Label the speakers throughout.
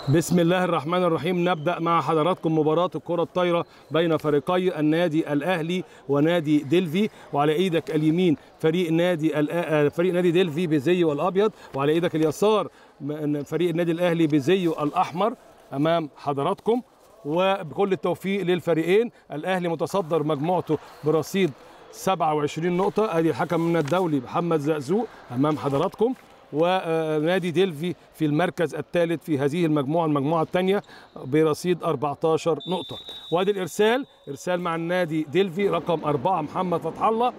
Speaker 1: بسم الله الرحمن الرحيم نبدأ مع حضراتكم مباراة الكرة الطايرة بين فريقي النادي الأهلي ونادي ديلفي وعلى إيدك اليمين فريق نادي الأ- فريق نادي ديلفي بزيه الأبيض وعلى إيدك اليسار م- فريق النادي الأهلي بزيه الأحمر أمام حضراتكم وبكل التوفيق للفريقين الأهلي متصدر مجموعته برصيد 27 نقطة ادي الحكم من الدولي محمد زقزوق امام حضراتكم ونادي ديلفي في المركز الثالث في هذه المجموعة المجموعة الثانية برصيد 14 نقطة وادي الارسال ارسال مع النادي ديلفي رقم أربعة محمد فتح الله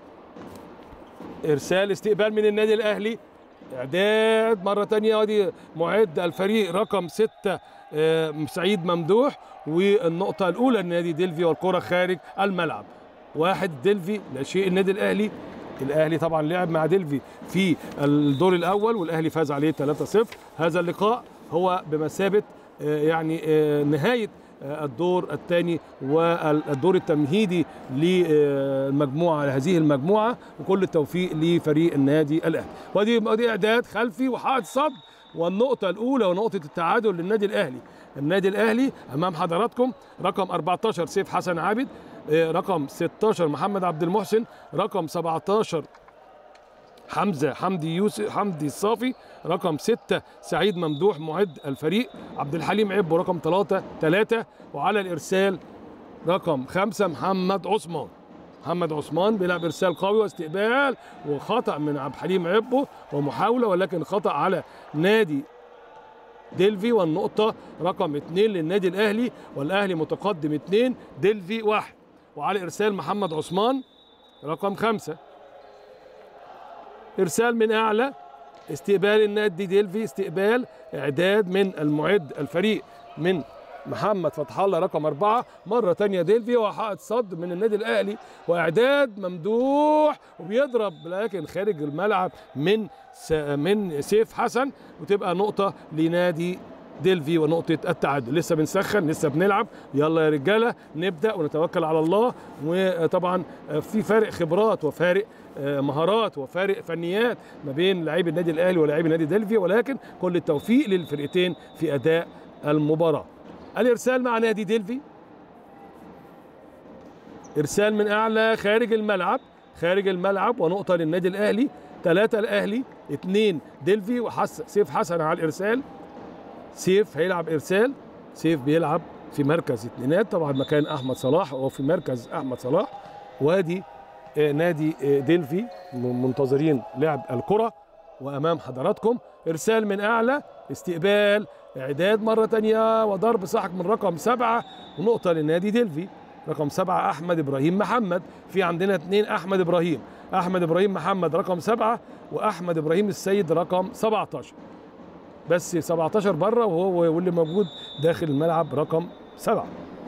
Speaker 1: ارسال استقبال من النادي الاهلي اعداد مره تانية وادي معد الفريق رقم ستة آه، سعيد ممدوح والنقطه الاولى لنادي ديلفي والكره خارج الملعب واحد ديلفي لا شيء النادي الاهلي الاهلي طبعا لعب مع ديلفي في الدور الاول والاهلي فاز عليه 3-0 هذا اللقاء هو بمثابه آه، يعني آه، نهايه آه، الدور الثاني والدور التمهيدي للمجموعه هذه المجموعه وكل التوفيق لفريق النادي الاهلي ودي ودي اعداد خلفي وحائط صد والنقطه الاولى ونقطه التعادل للنادي الاهلي النادي الاهلي امام حضراتكم رقم 14 سيف حسن عابد آه، رقم 16 محمد عبد المحسن رقم 17 حمزه حمدي يوسف حمدي الصافي رقم 6 سعيد ممدوح معد الفريق عبد الحليم عبو رقم 3 3 وعلى الارسال رقم 5 محمد عثمان محمد عثمان بيلعب ارسال قوي واستقبال وخطا من عبد الحليم عبو ومحاوله ولكن خطا على نادي ديلفي والنقطة رقم اثنين للنادي الأهلي والأهلي متقدم اثنين ديلفي واحد وعلى إرسال محمد عثمان رقم خمسة إرسال من أعلى استقبال النادي ديلفي استقبال إعداد من المعد الفريق من محمد فتح الله رقم أربعة مرة تانية ديلفي وحائط صد من النادي الأهلي وإعداد ممدوح وبيضرب لكن خارج الملعب من س... من سيف حسن وتبقى نقطة لنادي ديلفي ونقطة التعادل لسه بنسخن لسه بنلعب يلا يا رجالة نبدأ ونتوكل على الله وطبعا في فارق خبرات وفارق مهارات وفارق فنيات ما بين لاعبي النادي الأهلي ولاعبي نادي ديلفي ولكن كل التوفيق للفرقتين في أداء المباراة الإرسال مع نادي ديلفي إرسال من أعلى خارج الملعب خارج الملعب ونقطة للنادي الأهلي ثلاثة الأهلي اثنين ديلفي وحس سيف حسن على الإرسال سيف هيلعب ارسال سيف بيلعب في مركز اتنينات طبعا مكان احمد صلاح وهو في مركز احمد صلاح وادي آه، نادي آه، ديلفي م- منتظرين لعب الكره وامام حضراتكم ارسال من اعلى استقبال اعداد مره تانية وضرب سحق من رقم سبعة ونقطه لنادي ديلفي رقم سبعة احمد ابراهيم محمد في عندنا اثنين احمد ابراهيم احمد ابراهيم محمد رقم سبعة واحمد ابراهيم السيد رقم 17 بس 17 بره وهو واللي موجود داخل الملعب رقم سبعة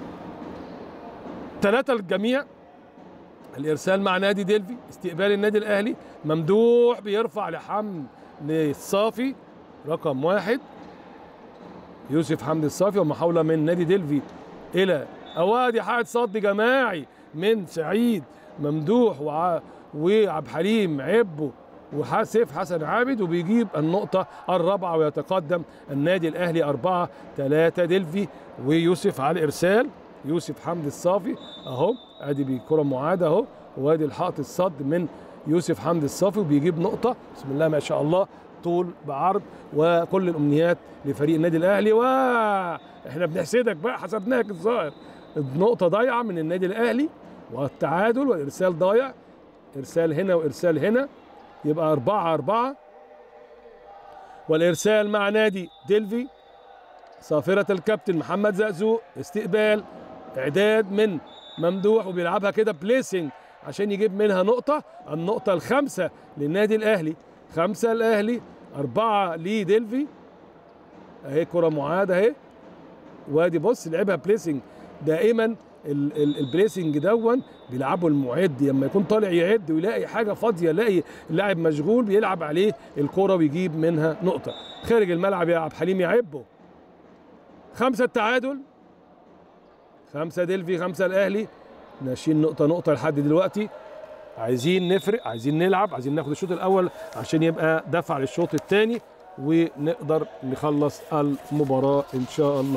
Speaker 1: ثلاثة للجميع الإرسال مع نادي ديلفي استقبال النادي الأهلي ممدوح بيرفع لحمد الصافي رقم واحد يوسف حمدي الصافي ومحاولة من نادي ديلفي إلى أوادي حائط صد جماعي من سعيد ممدوح وع- وعبد الحليم عبو وسيف حسن عابد وبيجيب النقطة الرابعة ويتقدم النادي الأهلي أربعة ثلاثة ديلفي ويوسف على الإرسال يوسف حمدي الصافي أهو أدي بكرة معادة أهو وادي الحائط الصد من يوسف حمدي الصافي وبيجيب نقطة بسم الله ما شاء الله طول بعرض وكل الأمنيات لفريق النادي الأهلي وإحنا بنحسدك بقى حسدناك الظاهر النقطة ضايعة من النادي الأهلي والتعادل والإرسال ضايع إرسال هنا وإرسال هنا يبقى أربعة أربعة والإرسال مع نادي ديلفي صافرة الكابتن محمد زقزوق استقبال إعداد من ممدوح وبيلعبها كده بليسنج عشان يجيب منها نقطة النقطة الخامسة للنادي الأهلي خمسة الأهلي أربعة لديلفي أهي كرة معادة أهي وادي بص لعبها بليسنج دائما ال- ال- البليسنج دون بيلعبوا المعد لما يكون طالع يعد ويلاقي حاجه فاضيه يلاقي اللاعب مشغول بيلعب عليه الكره ويجيب منها نقطه خارج الملعب يا عبد الحليم يعبه خمسه التعادل خمسه ديلفي خمسه الاهلي ماشيين نقطه نقطه لحد دلوقتي عايزين نفرق عايزين نلعب عايزين ناخد الشوط الاول عشان يبقى دفع للشوط الثاني ونقدر نخلص المباراه ان شاء الله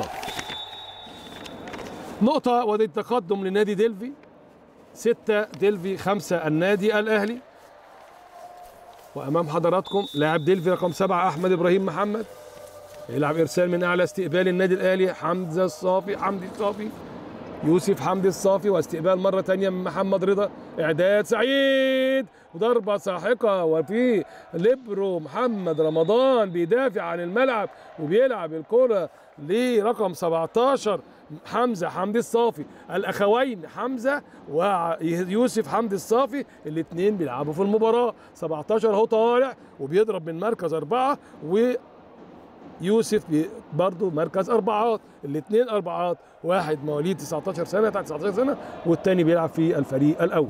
Speaker 1: نقطه ودي التقدم لنادي ديلفي ستة ديلفي خمسة النادي الأهلي وأمام حضراتكم لاعب ديلفي رقم سبعة أحمد إبراهيم محمد يلعب إرسال من أعلى استقبال النادي الأهلي حمزة الصافي حمدي الصافي يوسف حمدي الصافي واستقبال مرة تانية من محمد رضا إعداد سعيد وضربة ساحقة وفي ليبرو محمد رمضان بيدافع عن الملعب وبيلعب الكرة لرقم 17 حمزة حمدي الصافي الأخوين حمزة ويوسف حمدي الصافي الاثنين بيلعبوا في المباراة 17 اهو طالع وبيضرب من مركز أربعة و يوسف بي- برضو مركز أربعات الاثنين أربعات واحد مواليد 19 سنة تحت 19 سنة والتاني بيلعب في الفريق الأول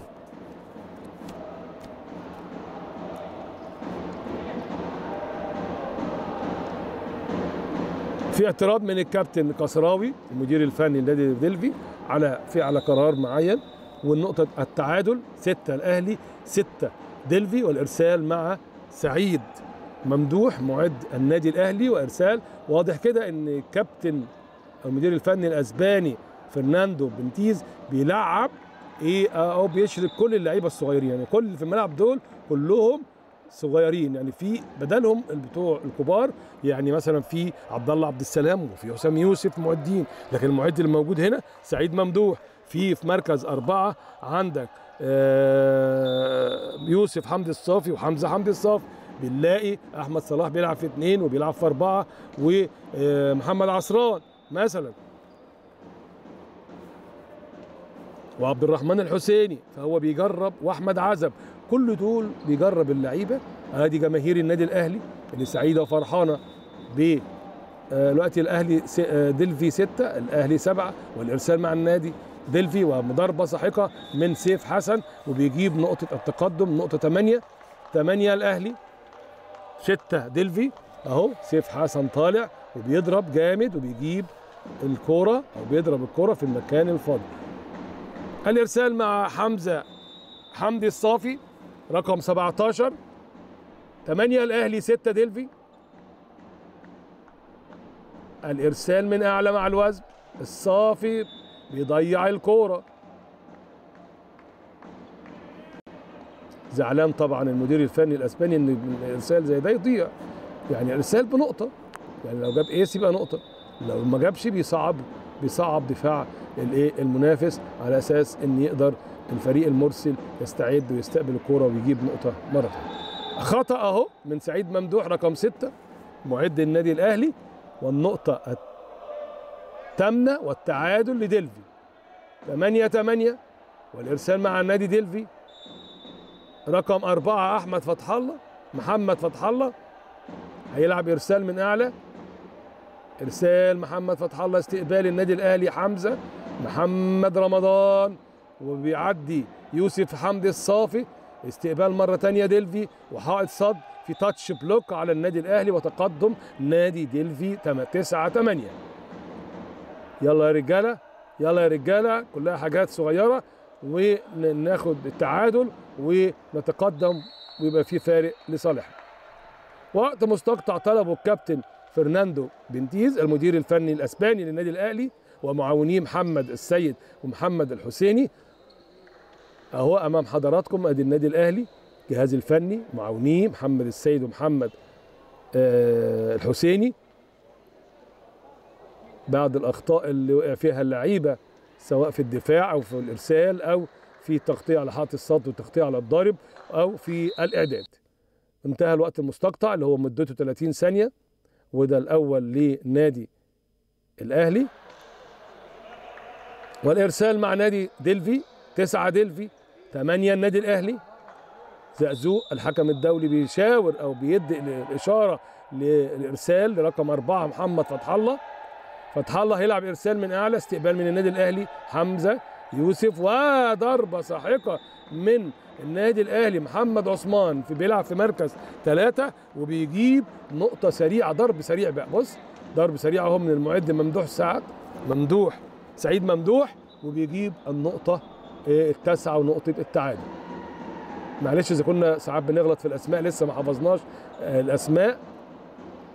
Speaker 1: في اعتراض من الكابتن قصراوي المدير الفني لنادي ديلفي على في على قرار معين والنقطة التعادل ستة الأهلي ستة ديلفي والإرسال مع سعيد ممدوح معد النادي الأهلي وإرسال واضح كده إن الكابتن المدير الفني الأسباني فرناندو بنتيز بيلعب ايه او بيشرك كل اللعيبه الصغيرين يعني كل اللي في الملعب دول كلهم صغيرين يعني في بدلهم بتوع الكبار يعني مثلا في عبد الله عبد السلام وفي حسام يوسف معدين لكن المعد اللي موجود هنا سعيد ممدوح في في مركز أربعة عندك آه، يوسف حمدي الصافي وحمزة حمدي الصافي بنلاقي أحمد صلاح بيلعب في اثنين وبيلعب في أربعة ومحمد عصران مثلا وعبد الرحمن الحسيني فهو بيجرب واحمد عزب كل دول بيجرب اللعيبه ادي جماهير النادي الاهلي اللي سعيده وفرحانه ب آه، دلوقتي الاهلي س- آه، دلفي ستة الاهلي سبعة والارسال مع النادي دلفي ومضاربه ساحقه من سيف حسن وبيجيب نقطه التقدم نقطه 8 8 الاهلي ستة دلفي اهو سيف حسن طالع وبيضرب جامد وبيجيب الكوره او بيضرب الكوره في المكان الفاضي الارسال مع حمزه حمدي الصافي رقم 17 8 الاهلي 6 دلفي الارسال من اعلى مع الوزن الصافي بيضيع الكوره زعلان طبعا المدير الفني الاسباني ان الارسال زي ده يضيع يعني ارسال بنقطه يعني لو جاب ايس يبقى نقطه لو ما جابش بيصعب بيصعب دفاع الايه المنافس على اساس ان يقدر الفريق المرسل يستعد ويستقبل الكوره ويجيب نقطه مره ثانيه. خطا اهو من سعيد ممدوح رقم ستة معد النادي الاهلي والنقطه الثامنه والتعادل لديلفي 8 8 والارسال مع النادي ديلفي رقم أربعة أحمد فتح الله محمد فتح الله هيلعب إرسال من أعلى إرسال محمد فتح الله استقبال النادي الأهلي حمزة محمد رمضان وبيعدي يوسف حمدي الصافي استقبال مرة تانية ديلفي وحائط صد في تاتش بلوك على النادي الأهلي وتقدم نادي ديلفي 9 8 يلا يا رجالة يلا يا رجالة كلها حاجات صغيرة وناخد التعادل ونتقدم ويبقى في فارق لصالحنا وقت مستقطع طلبه الكابتن فرناندو بنتيز المدير الفني الاسباني للنادي الاهلي ومعاونيه محمد السيد ومحمد الحسيني اهو امام حضراتكم ادي النادي الاهلي جهاز الفني معاونيه محمد السيد ومحمد آه الحسيني بعد الاخطاء اللي وقع فيها اللعيبه سواء في الدفاع او في الارسال او في تغطيه على حائط الصد وتغطيه على الضارب او في الاعداد انتهى الوقت المستقطع اللي هو مدته 30 ثانيه وده الاول لنادي الاهلي والارسال مع نادي ديلفي تسعة ديلفي ثمانية النادي الاهلي زقزوق الحكم الدولي بيشاور او بيدي الاشاره للارسال لرقم أربعة محمد فتح الله فتح الله هيلعب ارسال من اعلى استقبال من النادي الاهلي حمزه يوسف وضربه ساحقه من النادي الاهلي محمد عثمان في بيلعب في مركز ثلاثة وبيجيب نقطة سريعة ضرب سريع بقى بص ضرب سريع اهو من المعد ممدوح سعد ممدوح سعيد ممدوح وبيجيب النقطة آه، التاسعة ونقطة التعادل معلش اذا كنا ساعات بنغلط في الاسماء لسه ما حفظناش آه، الاسماء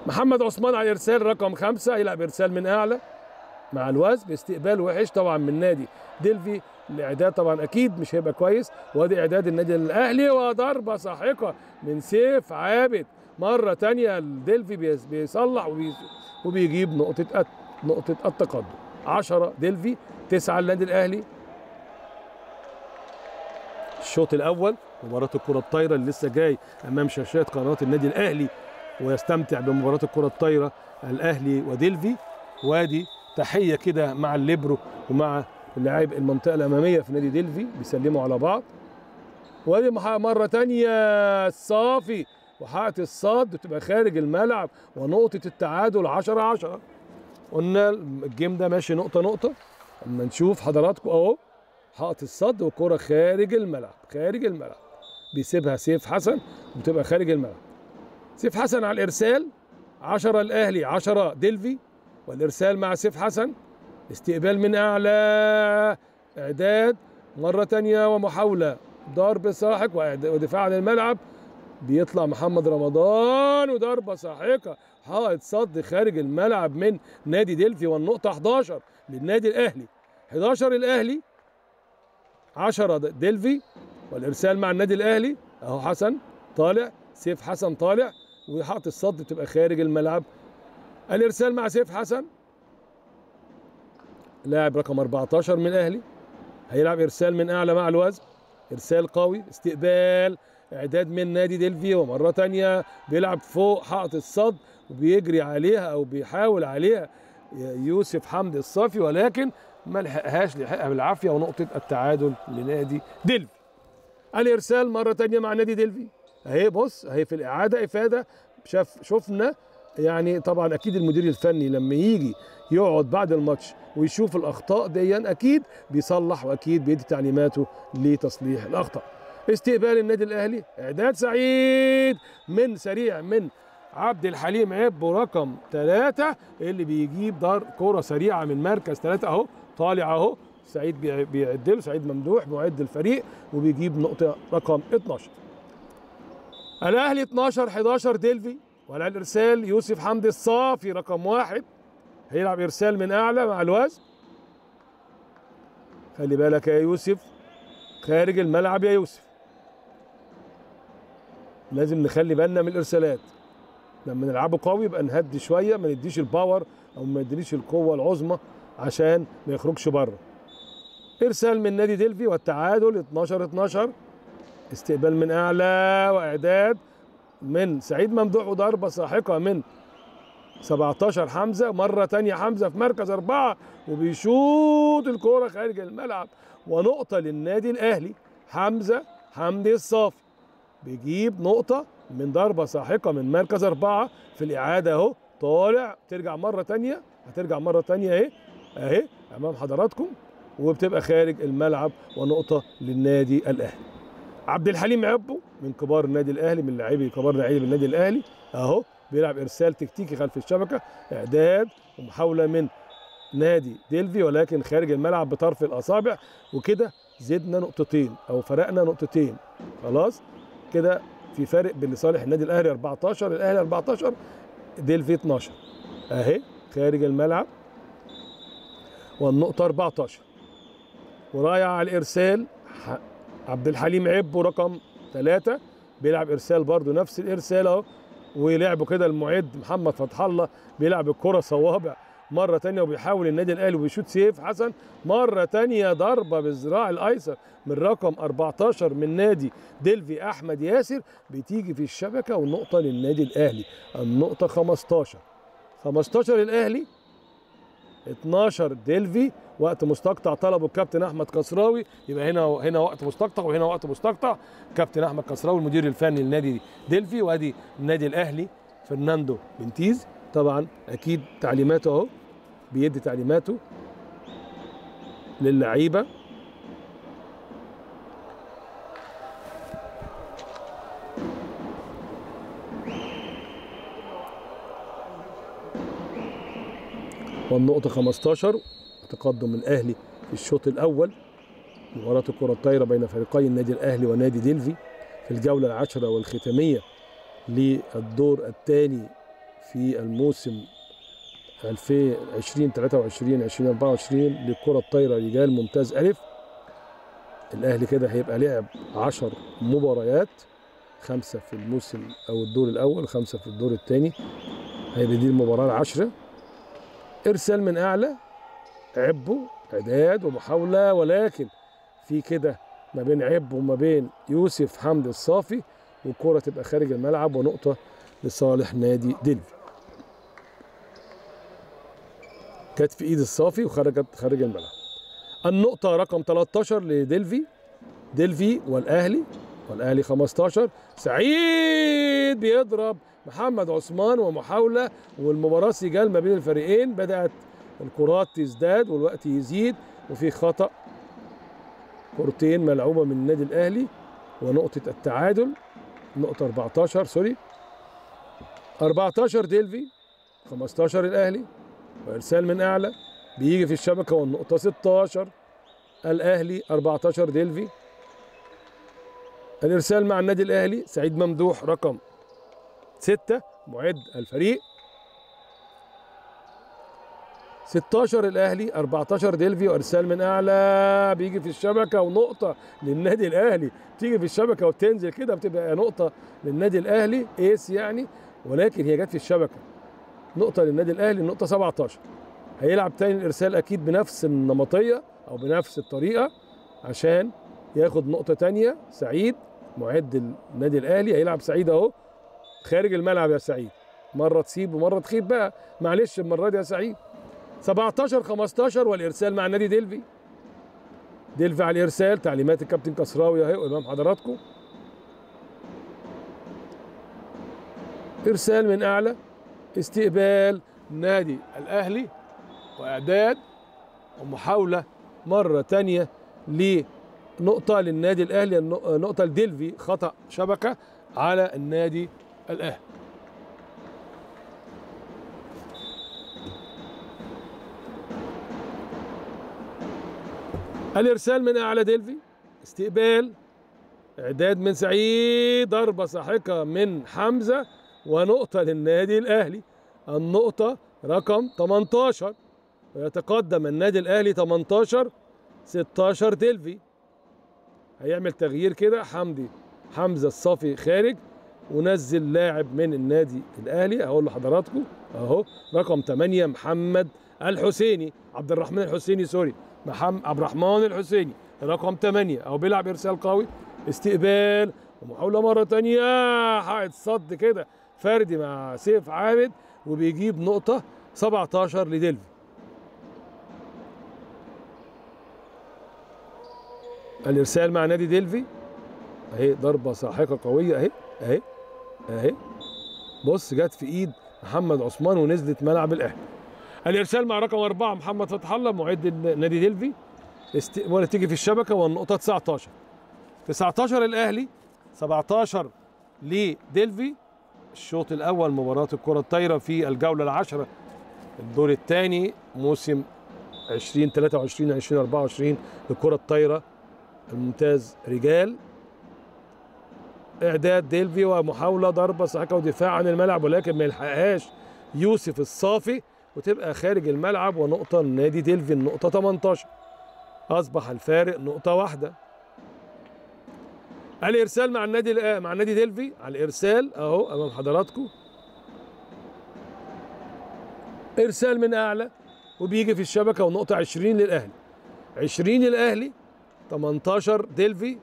Speaker 1: محمد عثمان على الارسال رقم خمسة يلعب ارسال من اعلى مع الوزن باستقبال وحش طبعا من نادي ديلفي الاعداد طبعا اكيد مش هيبقى كويس وادي اعداد النادي الاهلي وضربه ساحقه من سيف عابد مره تانية الديلفي بيس- بيصلح وبي- وبيجيب نقطه أت- نقطه التقدم 10 ديلفي 9 النادي الاهلي الشوط الاول مباراه الكره الطايره اللي لسه جاي امام شاشات قناه النادي الاهلي ويستمتع بمباراه الكره الطايره الاهلي وديلفي وادي تحيه كده مع الليبرو ومع لاعب المنطقه الاماميه في نادي ديلفي بيسلموا على بعض وادي مح- مره تانية الصافي وحققت الصد بتبقى خارج الملعب ونقطه التعادل 10 10 قلنا الجيم ده ماشي نقطه نقطه اما نشوف حضراتكم اهو حائط الصد والكرة خارج الملعب خارج الملعب بيسيبها سيف حسن وبتبقى خارج الملعب سيف حسن على الارسال 10 الاهلي 10 ديلفي والارسال مع سيف حسن استقبال من اعلى اعداد مره تانية ومحاوله ضرب ساحق وإعد- ودفاع عن الملعب بيطلع محمد رمضان وضربه ساحقه حائط صد خارج الملعب من نادي ديلفي والنقطه 11 للنادي الاهلي 11 الاهلي 10 ديلفي والارسال مع النادي الاهلي اهو حسن طالع سيف حسن طالع وحاط الصد بتبقى خارج الملعب الارسال مع سيف حسن لاعب رقم 14 من الاهلي هيلعب ارسال من اعلى مع الوزن ارسال قوي استقبال اعداد من نادي ديلفي ومره تانية بيلعب فوق حائط الصد وبيجري عليها او بيحاول عليها يوسف حمدي الصافي ولكن ما لحقهاش لحقها بالعافيه ونقطه التعادل لنادي ديلفي الارسال مره تانية مع نادي ديلفي اهي بص اهي في الاعاده افاده شاف شفنا يعني طبعا اكيد المدير الفني لما يجي يقعد بعد الماتش ويشوف الاخطاء دي اكيد بيصلح واكيد بيدي تعليماته لتصليح الاخطاء استقبال النادي الاهلي اعداد سعيد من سريع من عبد الحليم عبو رقم ثلاثة اللي بيجيب دار كرة سريعة من مركز ثلاثة اهو طالع اهو سعيد بيع- بيعد له سعيد ممدوح معد الفريق وبيجيب نقطة رقم 12 الاهلي 12 11 ديلفي وعلى الارسال يوسف حمدي الصافي رقم واحد هيلعب ارسال من اعلى مع الوزن خلي بالك يا يوسف خارج الملعب يا يوسف لازم نخلي بالنا من الارسالات لما نلعبه قوي يبقى نهدي شويه ما نديش الباور او ما نديش القوه العظمى عشان ما يخرجش بره ارسال من نادي ديلفي والتعادل 12 12 استقبال من اعلى واعداد من سعيد ممدوح وضربه ساحقه من 17 حمزه مره تانية حمزه في مركز اربعه وبيشوط الكوره خارج الملعب ونقطه للنادي الاهلي حمزه حمدي الصافي بيجيب نقطه من ضربه ساحقه من مركز اربعه في الاعاده اهو طالع ترجع مره تانية هترجع مره تانية اهي اهي امام حضراتكم وبتبقى خارج الملعب ونقطه للنادي الاهلي عبد الحليم عبو من كبار النادي الاهلي من لاعبي كبار لاعبي النادي الاهلي اهو بيلعب ارسال تكتيكي خلف الشبكه اعداد ومحاوله من نادي ديلفي ولكن خارج الملعب بطرف الاصابع وكده زدنا نقطتين او فرقنا نقطتين خلاص كده في فرق بين لصالح النادي الاهلي 14 الاهلي 14 ديلفي 12 اهي خارج الملعب والنقطه 14 ورايح على الارسال ح- عبد الحليم عبو رقم ثلاثة بيلعب ارسال برضو نفس الارسال اهو ولعبوا كده المعد محمد فتح الله بيلعب الكرة صوابع مرة تانية وبيحاول النادي الاهلي وبيشوط سيف حسن مرة تانية ضربة بالذراع الايسر من رقم 14 من نادي ديلفي احمد ياسر بتيجي في الشبكة والنقطة للنادي الاهلي النقطة 15 15 الاهلي 12 ديلفي وقت مستقطع طلبه الكابتن احمد كسراوي يبقى هنا هنا وقت مستقطع وهنا وقت مستقطع كابتن احمد كسراوي المدير الفني لنادي ديلفي وادي النادي الاهلي فرناندو بنتيز طبعا اكيد تعليماته اهو بيدي تعليماته للعيبه والنقطة 15 تقدم الأهلي في الشوط الأول مباراة الكرة الطايرة بين فريقي النادي الأهلي ونادي ديلفي في الجولة العاشرة والختامية للدور الثاني في الموسم 2020 23 2024 للكرة الطايرة رجال ممتاز ألف الأهلي كده هيبقى لعب 10 مباريات خمسة في الموسم أو الدور الأول خمسة في الدور الثاني هيبقى دي المباراة العاشرة إرسال من أعلى عبه إعداد ومحاولة ولكن في كده ما بين عب وما بين يوسف حمد الصافي والكرة تبقى خارج الملعب ونقطة لصالح نادي دلفي كانت في ايد الصافي وخرجت خارج الملعب النقطة رقم 13 لدلفي دلفي والأهلي والأهلي 15 سعيد بيضرب محمد عثمان ومحاولة والمباراة سجال ما بين الفريقين بدأت الكرات تزداد والوقت يزيد وفي خطأ كورتين ملعوبة من النادي الأهلي ونقطة التعادل نقطة 14 سوري 14 ديلفي 15 الأهلي وإرسال من أعلى بيجي في الشبكة والنقطة 16 الأهلي 14 ديلفي الإرسال مع النادي الأهلي سعيد ممدوح رقم 6 معد الفريق 16 الاهلي 14 ديلفي وارسال من اعلى بيجي في الشبكه ونقطه للنادي الاهلي تيجي في الشبكه وتنزل كده بتبقى نقطه للنادي الاهلي ايس يعني ولكن هي جت في الشبكه نقطه للنادي الاهلي النقطه 17 هيلعب تاني الارسال اكيد بنفس النمطيه او بنفس الطريقه عشان ياخد نقطه تانية سعيد معد النادي الاهلي هيلعب سعيد اهو خارج الملعب يا سعيد مره تسيب ومره تخيب بقى معلش المره دي يا سعيد 17 15 والارسال مع نادي ديلفي ديلفي على الارسال تعليمات الكابتن كسراوي اهي امام حضراتكم ارسال من اعلى استقبال نادي الاهلي واعداد ومحاوله مره تانية لنقطه للنادي الاهلي نقطه لديلفي خطا شبكه على النادي الاهلي الارسال من اعلى ديلفي استقبال اعداد من سعيد ضربه ساحقه من حمزه ونقطه للنادي الاهلي النقطه رقم 18 ويتقدم النادي الاهلي 18 16 ديلفي هيعمل تغيير كده حمدي حمزه الصافي خارج ونزل لاعب من النادي الاهلي هقول لحضراتكم اهو رقم 8 محمد الحسيني عبد الرحمن الحسيني سوري محمد عبد الرحمن الحسيني رقم 8 او بيلعب ارسال قوي استقبال ومحاوله مره ثانيه حائط صد كده فردي مع سيف عابد وبيجيب نقطه 17 لديلفي الارسال مع نادي ديلفي اهي ضربه ساحقه قويه اهي اهي اهي بص جت في ايد محمد عثمان ونزلت ملعب الاهلي الارسال مع رقم أربعة محمد فتح الله معد نادي ديلفي استقبال تيجي في الشبكه والنقطه 19 19 الاهلي 17 لديلفي الشوط الاول مباراه الكره الطايره في الجوله العاشره الدور الثاني موسم 2023 2024 للكره الطايره الممتاز رجال اعداد ديلفي ومحاوله ضربه ساحقه ودفاع عن الملعب ولكن ما يلحقهاش يوسف الصافي وتبقى خارج الملعب ونقطه لنادي ديلفي النقطه 18 اصبح الفارق نقطه واحده الارسال مع النادي مع النادي ديلفي على الارسال اهو امام حضراتكم ارسال من اعلى وبيجي في الشبكه ونقطه 20 للاهلي 20 للاهلي 18 ديلفي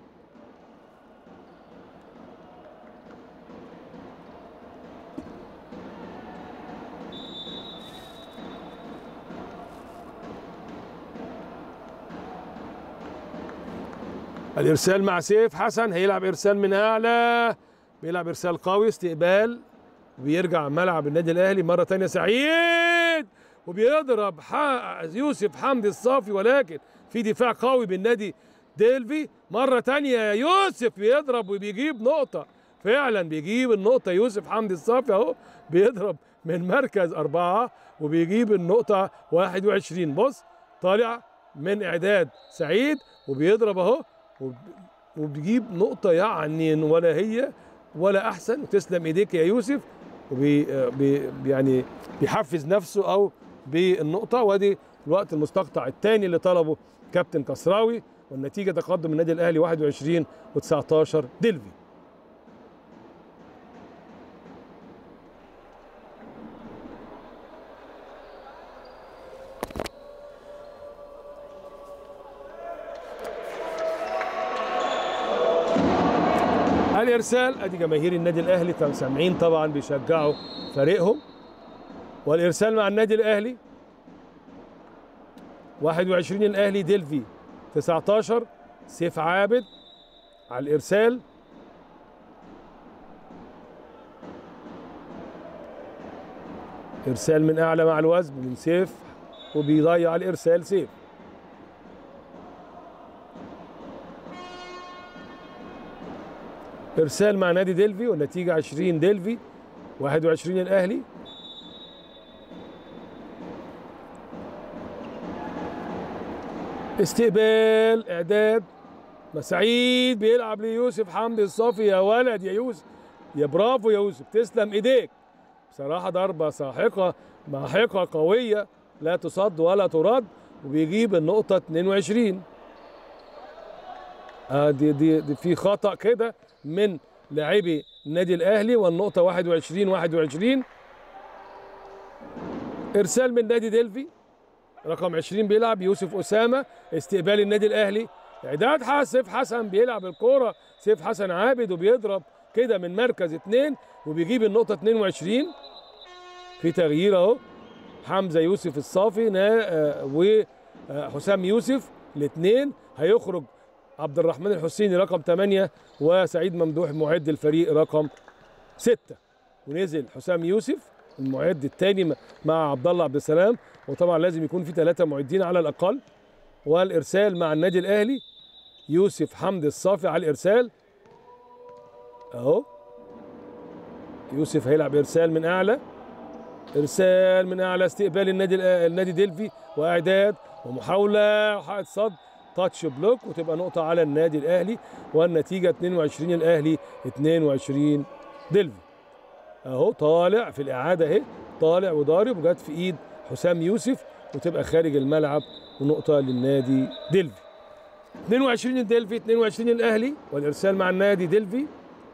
Speaker 1: الارسال مع سيف حسن هيلعب ارسال من اعلى بيلعب ارسال قوي استقبال بيرجع ملعب النادي الاهلي مره ثانيه سعيد وبيضرب يوسف حمدي الصافي ولكن في دفاع قوي بالنادي ديلفي مره ثانيه يوسف بيضرب وبيجيب نقطه فعلا بيجيب النقطه يوسف حمدي الصافي اهو بيضرب من مركز أربعة وبيجيب النقطة 21 بص طالع من إعداد سعيد وبيضرب أهو وبيجيب نقطة يعني ولا هي ولا أحسن وتسلم إيديك يا يوسف وبي بي يعني بيحفز نفسه او بالنقطه وادي الوقت المستقطع الثاني اللي طلبه كابتن كسراوي والنتيجه تقدم النادي الاهلي 21 و19 دلفي الارسال ادي جماهير النادي الاهلي كانوا سامعين طبعا بيشجعوا فريقهم والارسال مع النادي الاهلي 21 الاهلي ديلفي 19 سيف عابد على الارسال ارسال من اعلى مع الوزن من سيف وبيضيع الارسال سيف ارسال مع نادي ديلفي والنتيجه 20 ديلفي 21 الاهلي استقبال اعداد مسعيد بيلعب ليوسف حمدي الصافي يا ولد يا يوسف يا برافو يا يوسف تسلم ايديك بصراحه ضربه ساحقه ماحقه قويه لا تصد ولا ترد وبيجيب النقطه 22 آه دي, دي, دي في خطا كده من لاعبي النادي الاهلي والنقطه 21 21 ارسال من نادي ديلفي رقم 20 بيلعب يوسف اسامه استقبال النادي الاهلي اعداد سيف حسن بيلعب الكوره سيف حسن عابد وبيضرب كده من مركز اثنين وبيجيب النقطه 22 في تغيير اهو حمزه يوسف الصافي وحسام يوسف الاثنين هيخرج عبد الرحمن الحسيني رقم 8 وسعيد ممدوح معد الفريق رقم 6 ونزل حسام يوسف المعد الثاني مع عبد الله عبد السلام وطبعا لازم يكون في ثلاثه معدين على الاقل والارسال مع النادي الاهلي يوسف حمدي الصافي على الارسال اهو يوسف هيلعب ارسال من اعلى ارسال من اعلى استقبال النادي النادي ديلفي واعداد ومحاوله وحائط صد تاتش بلوك وتبقى نقطه على النادي الاهلي والنتيجه 22 الاهلي 22 ديلفي اهو طالع في الاعاده اهي طالع وضارب وجت في ايد حسام يوسف وتبقى خارج الملعب ونقطه للنادي ديلفي 22 الديلفي 22 الاهلي والارسال مع النادي ديلفي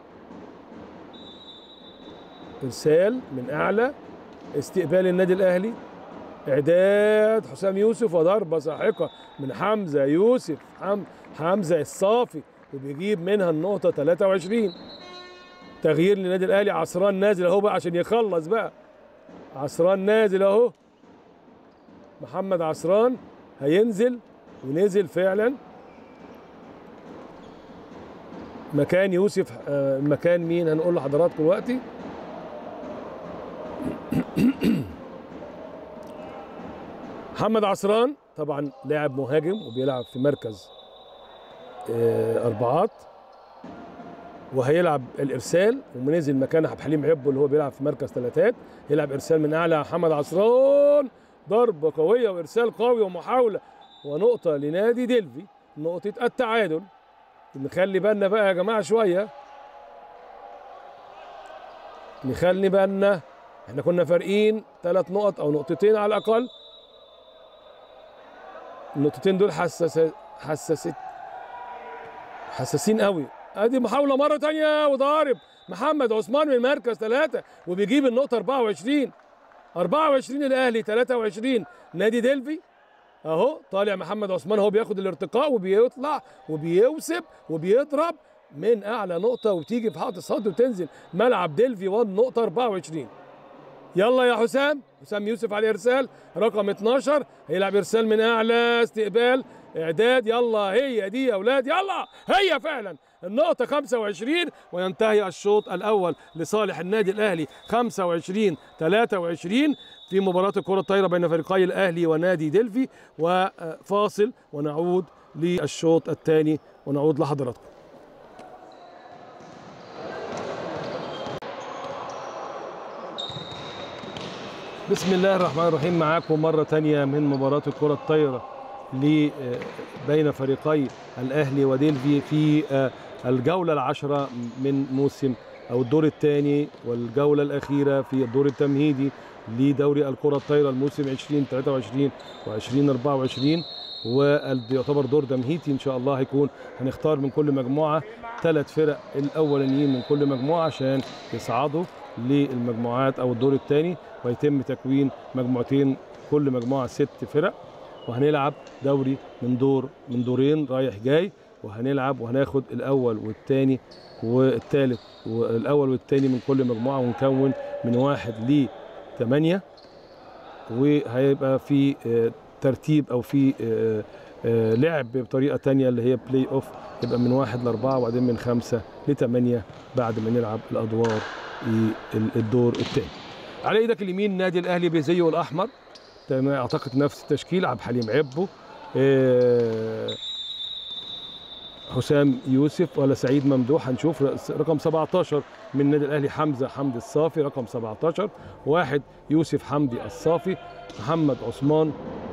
Speaker 1: ارسال من اعلى استقبال النادي الاهلي اعداد حسام يوسف وضربه ساحقه من حمزه يوسف حم حمزه الصافي وبيجيب منها النقطه 23 تغيير للنادي الاهلي عصران نازل اهو بقى عشان يخلص بقى عصران نازل اهو محمد عصران هينزل ونزل فعلا مكان يوسف آه مكان مين هنقول لحضراتكم دلوقتي محمد عصران طبعا لاعب مهاجم وبيلعب في مركز آه اربعات وهيلعب الارسال ومنزل مكان عبد الحليم عبو اللي هو بيلعب في مركز ثلاثات يلعب ارسال من اعلى محمد عصران ضربه قويه وارسال قوي ومحاوله ونقطه لنادي ديلفي نقطه التعادل نخلي بالنا بقى يا جماعه شويه نخلي بالنا احنا كنا فارقين ثلاث نقط او نقطتين على الاقل النقطتين دول حساس حساسين حساسين قوي ادي محاوله مره تانية وضارب محمد عثمان من مركز ثلاثة وبيجيب النقطه 24 24 الاهلي 23 نادي ديلفي اهو طالع محمد عثمان هو بياخد الارتقاء وبيطلع وبيوسب وبيضرب من اعلى نقطه وتيجي في حائط الصد وتنزل ملعب ديلفي 1 نقطه 24 يلا يا حسام حسام يوسف على الارسال رقم 12 هيلعب ارسال من اعلى استقبال اعداد يلا هي دي يا اولاد يلا هي فعلا النقطة 25 وينتهي الشوط الأول لصالح النادي الأهلي 25 23 في مباراة الكرة الطايرة بين فريقي الأهلي ونادي ديلفي وفاصل ونعود للشوط الثاني ونعود لحضراتكم بسم الله الرحمن الرحيم معاكم مرة تانية من مباراة الكرة الطايرة بين فريقي الأهلي وديلفي في الجولة العشرة من موسم او الدور الثاني والجوله الاخيره في الدور التمهيدي لدوري الكره الطايره الموسم 2023 و2024 ويعتبر دور تمهيدي ان شاء الله هيكون هنختار من كل مجموعه ثلاث فرق الاولانيين من كل مجموعه عشان يصعدوا للمجموعات او الدور الثاني ويتم تكوين مجموعتين كل مجموعه ست فرق وهنلعب دوري من دور من دورين رايح جاي وهنلعب وهناخد الاول والثاني والثالث والاول والثاني من كل مجموعه ونكون من واحد ل 8 وهيبقى في آه، ترتيب او في آه، آه، لعب بطريقه تانية اللي هي بلاي اوف يبقى من واحد لاربعه وبعدين من خمسه لثمانيه بعد ما نلعب الادوار ال- الدور الثاني. على ايدك اليمين نادي الاهلي بزيه الاحمر تمام، اعتقد نفس التشكيل عبد الحليم عبو آه، حسام يوسف ولا سعيد ممدوح هنشوف رقم 17 من النادي الاهلي حمزه حمدي الصافي رقم 17 واحد يوسف حمدي الصافي محمد عثمان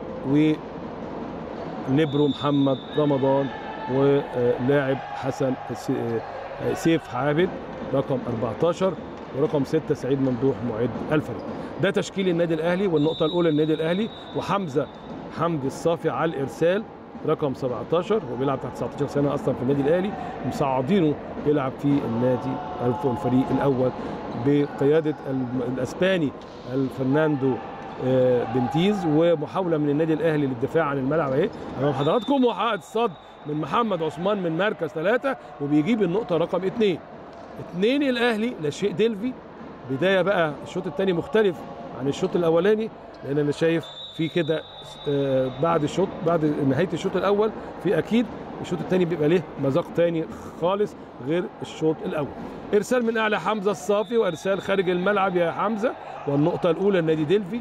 Speaker 1: ونبرو محمد رمضان ولاعب حسن س- سيف عابد رقم 14 ورقم 6 سعيد ممدوح معد الفريق ده تشكيل النادي الاهلي والنقطه الاولى للنادي الاهلي وحمزه حمدي الصافي على الارسال رقم 17 هو بيلعب تحت 19 سنه اصلا في النادي الاهلي مصعدينه يلعب في النادي الف- الفريق الاول بقياده الم- الاسباني الفرناندو آه، بنتيز ومحاوله من النادي الاهلي للدفاع عن الملعب اهي امام حضراتكم وحقق الصد من محمد عثمان من مركز ثلاثه وبيجيب النقطه رقم اثنين اثنين الاهلي لا شيء ديلفي بدايه بقى الشوط الثاني مختلف عن الشوط الاولاني لان انا شايف في كده آه، بعد الشوط بعد نهايه الشوط الاول في اكيد الشوط الثاني بيبقى ليه مذاق تاني خالص غير الشوط الاول ارسال من اعلى حمزه الصافي وارسال خارج الملعب يا حمزه والنقطه الاولى النادي ديلفي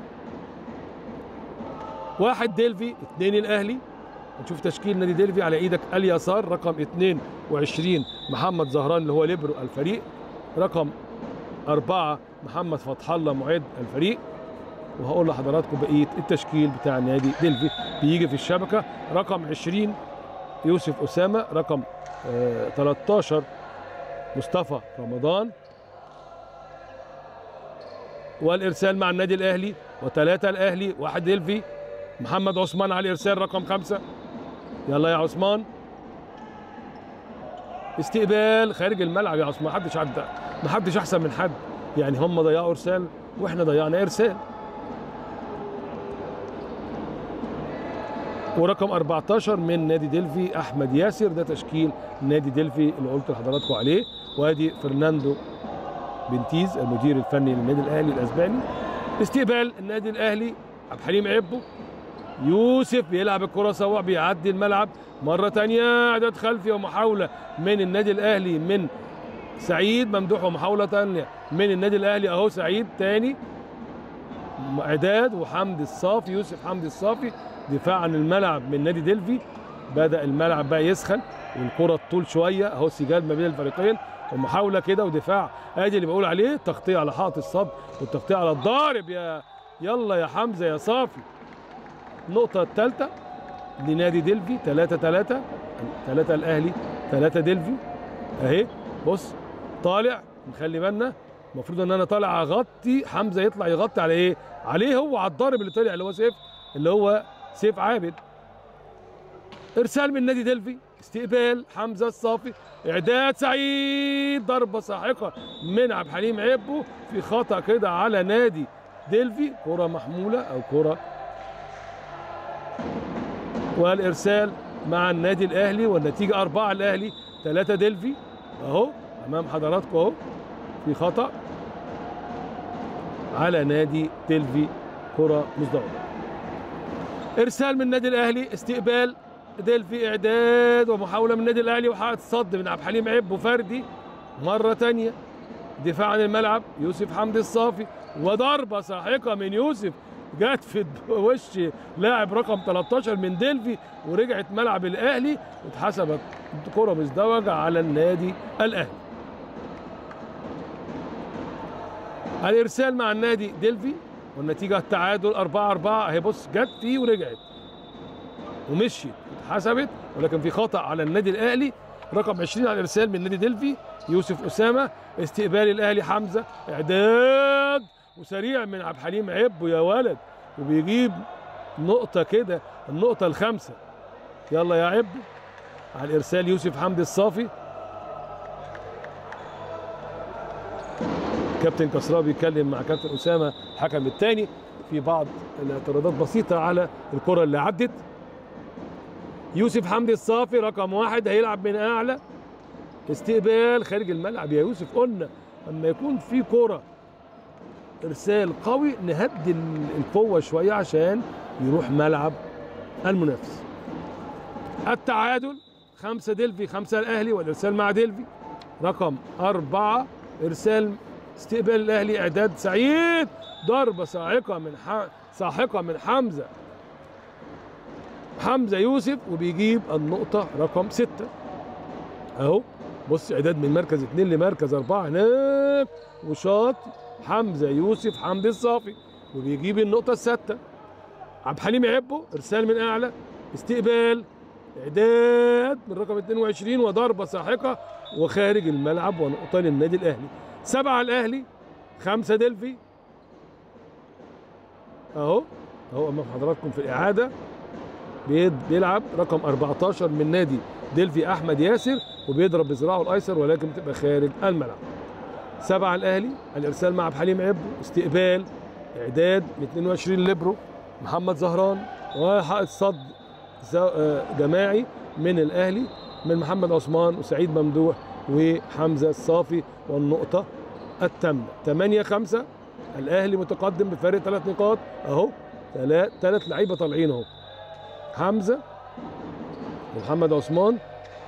Speaker 1: واحد ديلفي اثنين الاهلي نشوف تشكيل نادي ديلفي على ايدك اليسار رقم 22 محمد زهران اللي هو ليبرو الفريق رقم أربعة محمد فتح الله معد الفريق وهقول لحضراتكم بقيه التشكيل بتاع نادي ديلفي بيجي في الشبكه رقم 20 يوسف اسامه رقم آه 13 مصطفى رمضان والارسال مع النادي الاهلي وثلاثه الاهلي واحد ديلفي محمد عثمان على الارسال رقم خمسه يلا يا عثمان استقبال خارج الملعب يا عثمان محدش عدى محدش احسن من حد يعني هم ضيعوا ارسال واحنا ضيعنا ارسال ورقم 14 من نادي ديلفي احمد ياسر ده تشكيل نادي ديلفي اللي قلت لحضراتكم عليه وادي فرناندو بنتيز المدير الفني للنادي الاهلي الاسباني استقبال النادي الاهلي عبد الحليم عبو يوسف بيلعب الكره سوا بيعدي الملعب مره تانية اعداد خلفي ومحاوله من النادي الاهلي من سعيد ممدوح ومحاوله تانية من النادي الاهلي اهو سعيد تاني اعداد وحمدي الصافي يوسف حمدي الصافي دفاع عن الملعب من نادي ديلفي بدا الملعب بقى يسخن والكره تطول شويه اهو سجال ما بين الفريقين ومحاوله كده ودفاع ادي اللي بقول عليه تغطيه على حائط الصد والتغطيه على الضارب يا يلا يا حمزه يا صافي النقطه الثالثه لنادي ديلفي 3 3 3 الاهلي 3 ديلفي اهي بص طالع نخلي بالنا المفروض ان انا طالع اغطي حمزه يطلع يغطي على ايه عليه هو على الضارب اللي طلع اللي هو سيف اللي هو سيف عابد ارسال من نادي ديلفي استقبال حمزه الصافي اعداد سعيد ضربه ساحقه من عبد الحليم عبو في خطا كده على نادي ديلفي كره محموله او كره والارسال مع النادي الاهلي والنتيجه أربعة الاهلي ثلاثة ديلفي اهو امام حضراتكم اهو في خطا على نادي ديلفي كره مزدوجه ارسال من النادي الاهلي استقبال ديلفي اعداد ومحاوله من النادي الاهلي وحقق صد من عبد الحليم عب وفردي مره تانية دفاع عن الملعب يوسف حمدي الصافي وضربه ساحقه من يوسف جت في وش لاعب رقم 13 من ديلفي ورجعت ملعب الاهلي واتحسبت كره مزدوجه على النادي الاهلي الارسال مع النادي ديلفي والنتيجه التعادل 4 4 اهي بص جت فيه ورجعت ومشيت اتحسبت ولكن في خطا على النادي الاهلي رقم 20 على الارسال من نادي دلفي يوسف اسامه استقبال الاهلي حمزه اعداد وسريع من عبد الحليم عبو يا ولد وبيجيب نقطه كده النقطه الخامسه يلا يا عبو على الارسال يوسف حمدي الصافي كابتن كسرى بيتكلم مع كابتن اسامه الحكم الثاني في بعض الاعتراضات بسيطه على الكره اللي عدت يوسف حمدي الصافي رقم واحد هيلعب من اعلى استقبال خارج الملعب يا يوسف قلنا اما يكون في كره ارسال قوي نهدي ال- القوه شويه عشان يروح ملعب المنافس التعادل خمسة دلفي خمسة الأهلي والإرسال مع دلفي رقم أربعة إرسال استقبال الأهلي إعداد سعيد ضربة صاعقة من ح... ساحقة من حمزة حمزة يوسف وبيجيب النقطة رقم ستة أهو بص إعداد من مركز اتنين لمركز أربعة هناك وشاط حمزة يوسف حمدي الصافي وبيجيب النقطة الستة عبد الحليم عبو إرسال من أعلى استقبال اعداد من رقم 22 وضربه ساحقه وخارج الملعب ونقطه للنادي الاهلي سبعه الاهلي خمسه دلفي اهو اهو امام حضراتكم في الاعاده بيد- بيلعب رقم 14 من نادي دلفي احمد ياسر وبيضرب بذراعه الايسر ولكن بتبقى خارج الملعب سبعه الاهلي الارسال مع عبد الحليم عبو استقبال اعداد من 22 ليبرو محمد زهران وحائط صد ز- آه، جماعي من الاهلي من محمد عثمان وسعيد ممدوح وحمزه الصافي والنقطه التامه 8 5 الاهلي متقدم بفارق ثلاث نقاط اهو ثلاث ثلاث لعيبه طالعين اهو حمزه ومحمد عثمان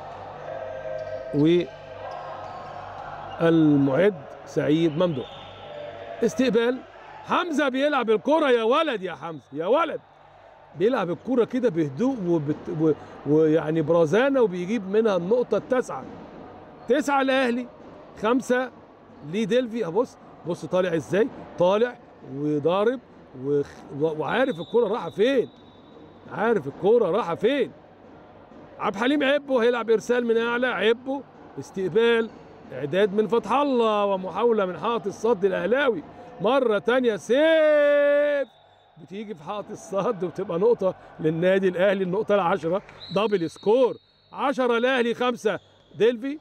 Speaker 1: والمعد سعيد ممدوح استقبال حمزه بيلعب الكره يا ولد يا حمزه يا ولد بيلعب الكرة كده بهدوء وبت... و... ويعني برزانة وبيجيب منها النقطة التاسعة تسعة الأهلي خمسة لديلفي أبص بص طالع ازاي طالع وضارب و... وعارف الكرة رايحة فين عارف الكرة رايحة فين عبد الحليم عبو هيلعب إرسال من أعلى عبو استقبال إعداد من فتح الله ومحاولة من حائط الصد الأهلاوي مرة تانية سيف بتيجي في حائط الصد وبتبقى نقطة للنادي الأهلي النقطة العشرة دبل سكور عشرة الأهلي خمسة ديلفي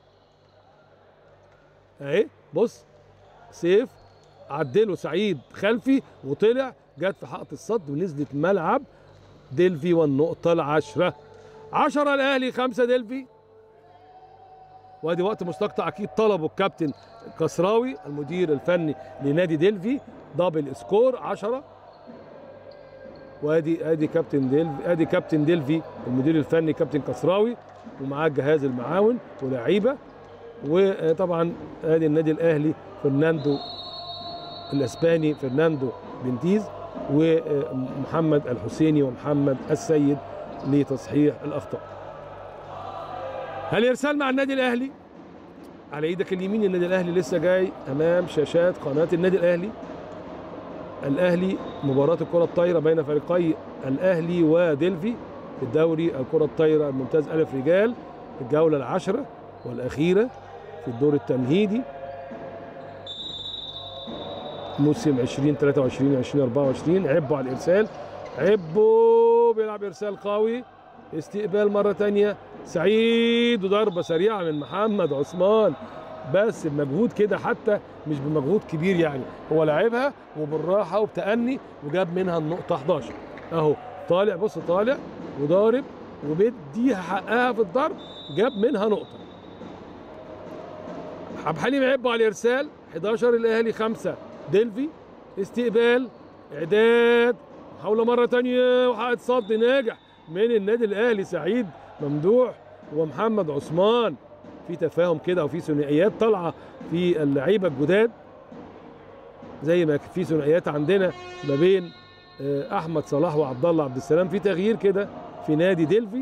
Speaker 1: أهي بص سيف عدله سعيد خلفي وطلع جت في حائط الصد ونزلت ملعب ديلفي والنقطة العشرة عشرة الأهلي خمسة ديلفي وادي وقت مستقطع أكيد طلبه الكابتن كسراوي المدير الفني لنادي ديلفي دبل سكور عشرة وادي ادي كابتن ديلفي ادي كابتن ديلفي المدير الفني كابتن كسراوي ومعاه الجهاز المعاون ولاعيبه وطبعا ادي النادي الاهلي فرناندو الاسباني فرناندو بنتيز ومحمد الحسيني ومحمد السيد لتصحيح الاخطاء هل يرسل مع النادي الاهلي على ايدك اليمين النادي الاهلي لسه جاي امام شاشات قناه النادي الاهلي الاهلي مباراه الكره الطايره بين فريقي الاهلي وديلفي في الدوري الكره الطايره الممتاز الف رجال الجوله العاشره والاخيره في الدور التمهيدي موسم 2023 2024 عبوا على الارسال عبوا بيلعب ارسال قوي استقبال مره تانية سعيد وضربه سريعه من محمد عثمان بس بمجهود كده حتى مش بمجهود كبير يعني هو لعبها وبالراحه وبتأني وجاب منها النقطه 11 اهو طالع بص طالع وضارب وبيديها حقها في الضرب جاب منها نقطه عبد الحليم عبوا على الارسال 11 الاهلي 5 ديلفي استقبال اعداد محاوله مره تانية وحقق صد ناجح من النادي الاهلي سعيد ممدوح ومحمد عثمان في تفاهم كده وفي ثنائيات طالعه في اللعيبه الجداد زي ما في ثنائيات عندنا ما بين آه، احمد صلاح وعبد الله عبد السلام في تغيير كده في نادي ديلفي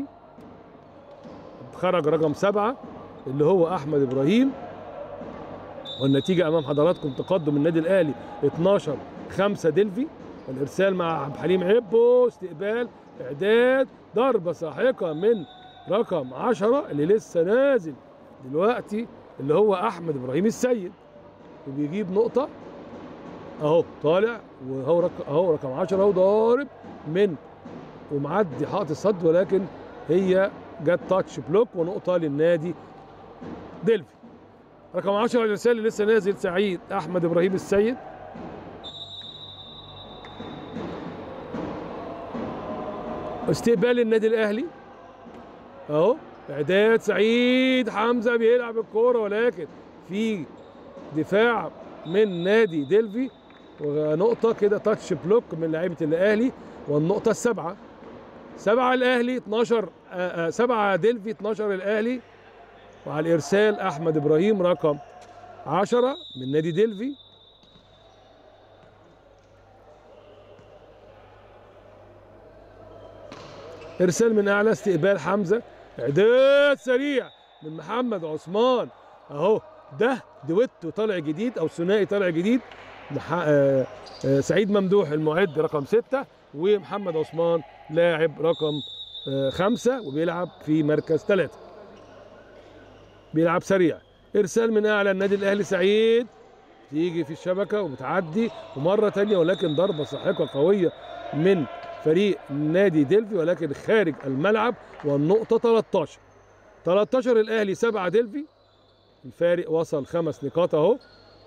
Speaker 1: خرج رقم سبعه اللي هو احمد ابراهيم والنتيجه امام حضراتكم تقدم النادي الاهلي 12 5 ديلفي والارسال مع عبد الحليم عبو استقبال اعداد ضربه ساحقه من رقم 10 اللي لسه نازل دلوقتي اللي هو احمد ابراهيم السيد وبيجيب نقطه اهو طالع وهو رقم اهو رقم 10 اهو ضارب من ومعدي حائط الصد ولكن هي جت تاتش بلوك ونقطه للنادي ديلفي رقم 10 الرسالة اللي لسه نازل سعيد احمد ابراهيم السيد استقبال النادي الاهلي اهو اعداد سعيد حمزه بيلعب الكوره ولكن في دفاع من نادي ديلفي ونقطه كده تاتش بلوك من لعيبه الاهلي والنقطه السابعه سبعه الاهلي 12 آه، آه، سبعه ديلفي 12 الاهلي وعلى الارسال احمد ابراهيم رقم 10 من نادي ديلفي ارسال من اعلى استقبال حمزه اعداد سريع من محمد عثمان اهو ده دويتو طالع جديد او ثنائي طالع جديد مح... آه آه سعيد ممدوح المعد رقم ستة ومحمد عثمان لاعب رقم آه خمسة وبيلعب في مركز ثلاثة بيلعب سريع ارسال من اعلى النادي الاهلي سعيد تيجي في الشبكه وبتعدي ومره تانية ولكن ضربه ساحقه قويه من فريق نادي ديلفي ولكن خارج الملعب والنقطه 13 13 الاهلي 7 ديلفي الفارق وصل خمس نقاط اهو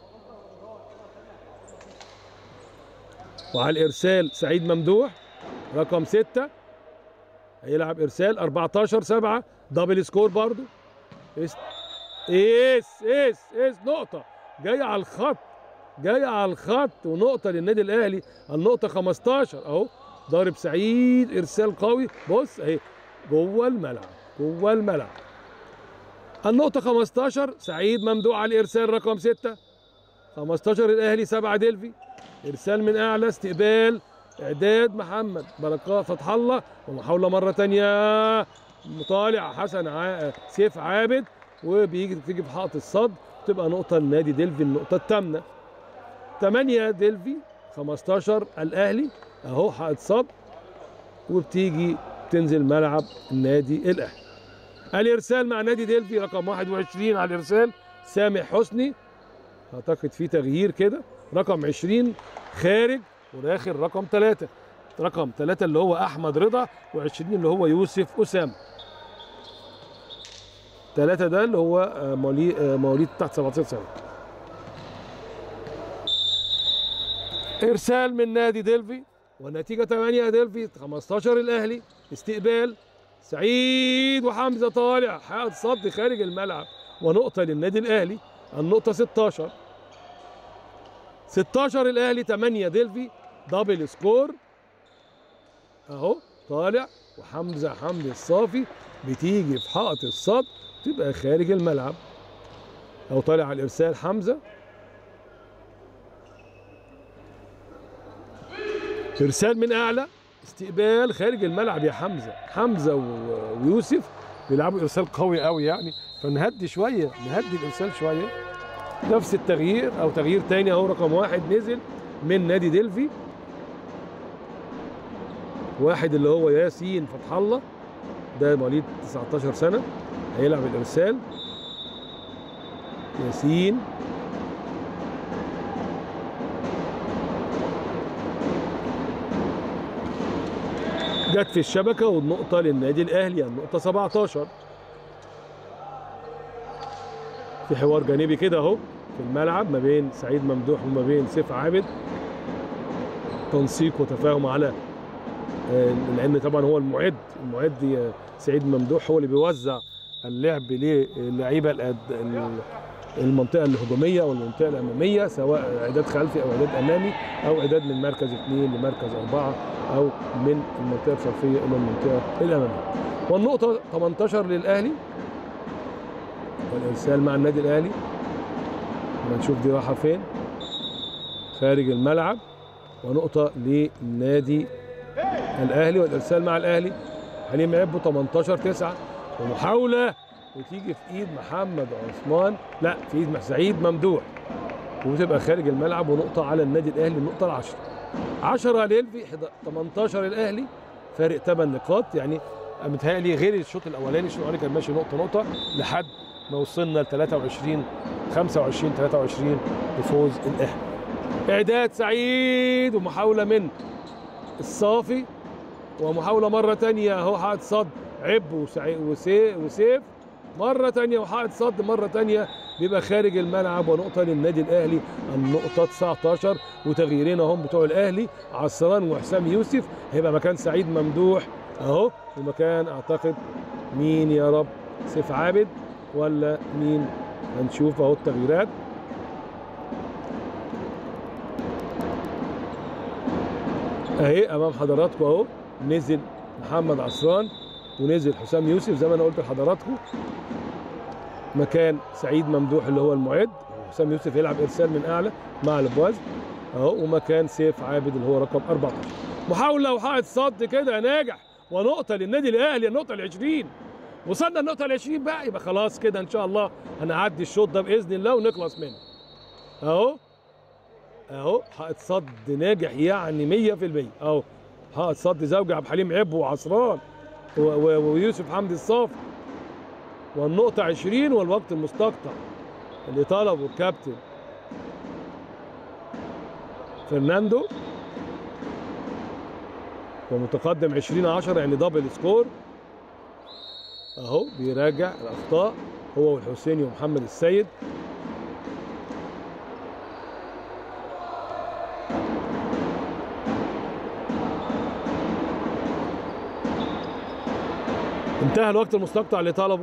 Speaker 1: وعلى الارسال سعيد ممدوح رقم 6 هيلعب ارسال 14 7 دبل سكور برضو اس اس اس اس نقطة جاية على الخط جاية على الخط ونقطة للنادي الأهلي النقطة 15 أهو ضارب سعيد إرسال قوي بص أهي جوه الملعب جوه الملعب النقطة 15 سعيد ممدوح على الإرسال رقم 6 15 الأهلي 7 ديلفي إرسال من أعلى استقبال إعداد محمد بركات فتح الله ومحاولة مرة تانية طالع حسن ع... سيف عابد وبيجي تيجي في حائط الصد تبقى نقطة لنادي ديلفي النقطة الثامنة 8 ديلفي 15 الأهلي أهو حائط صد وبتيجي تنزل ملعب النادي الأهلي الإرسال مع نادي ديلفي رقم 21 على الإرسال سامح حسني أعتقد في تغيير كده رقم 20 خارج وداخل رقم 3 رقم 3 اللي هو أحمد رضا و20 اللي هو يوسف أسامة ثلاثة ده اللي هو آه، مواليد آه، مواليد تحت 17 سنة إرسال من نادي ديلفي والنتيجة 8 ديلفي 15 الأهلي استقبال سعيد وحمزة طالع حائط صد خارج الملعب ونقطة للنادي الأهلي النقطة 16 16 الأهلي 8 ديلفي دبل سكور أهو طالع وحمزة حمدي الصافي بتيجي في حائط الصد تبقى خارج الملعب او طالع على الارسال حمزه ارسال من اعلى استقبال خارج الملعب يا حمزه حمزه و- ويوسف بيلعبوا ارسال قوي قوي يعني فنهدي شويه نهدي الارسال شويه نفس التغيير او تغيير تاني اهو رقم واحد نزل من نادي ديلفي واحد اللي هو ياسين فتح الله ده مواليد 19 سنه هيلعب الارسال ياسين جت في الشبكه والنقطه للنادي الاهلي النقطه 17 في حوار جانبي كده اهو في الملعب ما بين سعيد ممدوح وما بين سيف عابد تنسيق وتفاهم على آه، لان طبعا هو المعد المعد آه، سعيد ممدوح هو اللي بيوزع اللعب للعيبه الأد- ال- المنطقه الهجوميه او المنطقه الاماميه سواء اعداد خلفي او اعداد امامي او اعداد من مركز اثنين لمركز اربعه او من المنطقه الخلفيه الى المنطقه الاماميه. والنقطه 18 للاهلي والارسال مع النادي الاهلي ما نشوف دي رايحه فين خارج الملعب ونقطه للنادي الاهلي والارسال مع الاهلي حليم عبو 18 9 ومحاوله وتيجي في ايد محمد عثمان لا في ايد سعيد ممدوح وتبقى خارج الملعب ونقطه على النادي الاهلي النقطه العشرة 10 ليلفي 18 الاهلي فارق 8 نقاط يعني متهيألي غير الشوط الاولاني الشوط الاولاني كان ماشي نقطه نقطه لحد ما وصلنا ل 23 25 23 بفوز الاهلي اعداد سعيد ومحاوله من الصافي ومحاوله مره تانية اهو حائط صد عب وسعي- وسي- وسيف مره تانية وحائط صد مره تانية بيبقى خارج الملعب ونقطه للنادي الاهلي النقطه 19 وتغييرين اهم بتوع الاهلي عصران وحسام يوسف هيبقى مكان سعيد ممدوح اهو ومكان اعتقد مين يا رب سيف عابد ولا مين هنشوف اهو التغييرات اهي امام حضراتكم اهو نزل محمد عصران ونزل حسام يوسف زي ما انا قلت لحضراتكم مكان سعيد ممدوح اللي هو المعد حسام يوسف يلعب ارسال من اعلى مع البواز اهو ومكان سيف عابد اللي هو رقم 14 محاوله وحائط صد كده ناجح ونقطه للنادي الاهلي النقطه ال 20 وصلنا النقطه ال 20 بقى يبقى خلاص كده ان شاء الله هنعدي الشوط ده باذن الله ونخلص منه اهو اهو حائط صد ناجح يعني 100% اهو حائط صد زوجي عبد الحليم عبو وعصران و- و- ويوسف حمدي الصافي والنقطة 20 والوقت المستقطع اللي طلبه الكابتن فرناندو ومتقدم 20 10 يعني دبل سكور اهو بيراجع الاخطاء هو والحسيني ومحمد السيد انتهى الوقت المستقطع اللي طلبه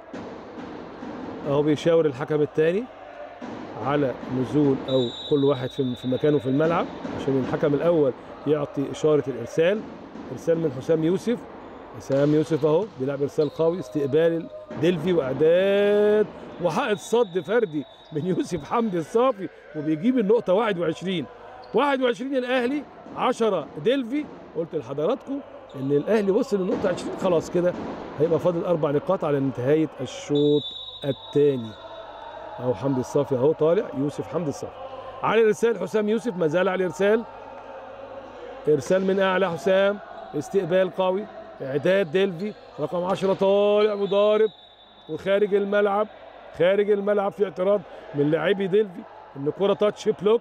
Speaker 1: اهو بيشاور الحكم الثاني على نزول او كل واحد في في مكانه في الملعب عشان الحكم الاول يعطي اشاره الارسال ارسال من حسام يوسف حسام يوسف اهو بيلعب ارسال قوي استقبال ديلفي واعداد وحائط صد فردي من يوسف حمدي الصافي وبيجيب النقطه 21 21 الاهلي 10 ديلفي قلت لحضراتكم ان الاهلي وصل للنقطه 20 خلاص كده هيبقى فاضل اربع نقاط على نهايه الشوط الثاني اهو حمدي الصافي اهو طالع يوسف حمدي الصافي على الارسال حسام يوسف ما زال على الارسال ارسال من اعلى حسام استقبال قوي اعداد ديلفي رقم 10 طالع وضارب وخارج الملعب خارج الملعب في اعتراض من لاعبي ديلفي ان الكره تاتش بلوك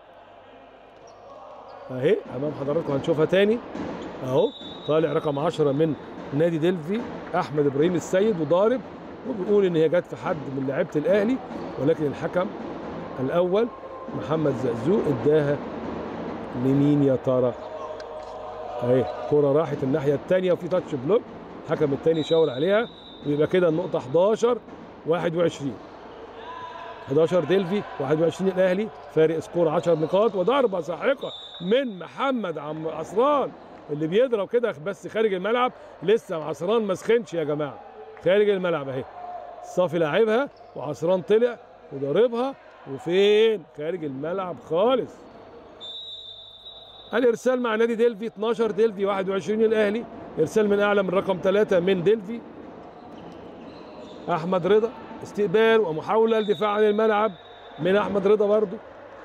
Speaker 1: اهي امام حضراتكم هنشوفها تاني اهو طالع رقم 10 من نادي ديلفي احمد ابراهيم السيد وضارب وبيقول ان هي جت في حد من لعيبه الاهلي ولكن الحكم الاول محمد زقزوق اداها لمين يا ترى اهي كرة راحت الناحية الثانية وفي تاتش بلوك الحكم الثاني شاور عليها ويبقى كده النقطة 11 21 11 ديلفي 21 الاهلي فارق سكور 10 نقاط وضربة ساحقة من محمد عم عصران اللي بيضرب كده بس خارج الملعب لسه عصران ما سخنش يا جماعة خارج الملعب اهي الصافي لاعبها وعصران طلع وضاربها وفين خارج الملعب خالص الارسال مع نادي ديلفي 12 ديلفي 21 الاهلي ارسال من اعلى من رقم 3 من ديلفي احمد رضا استقبال ومحاوله للدفاع عن الملعب من احمد رضا برضو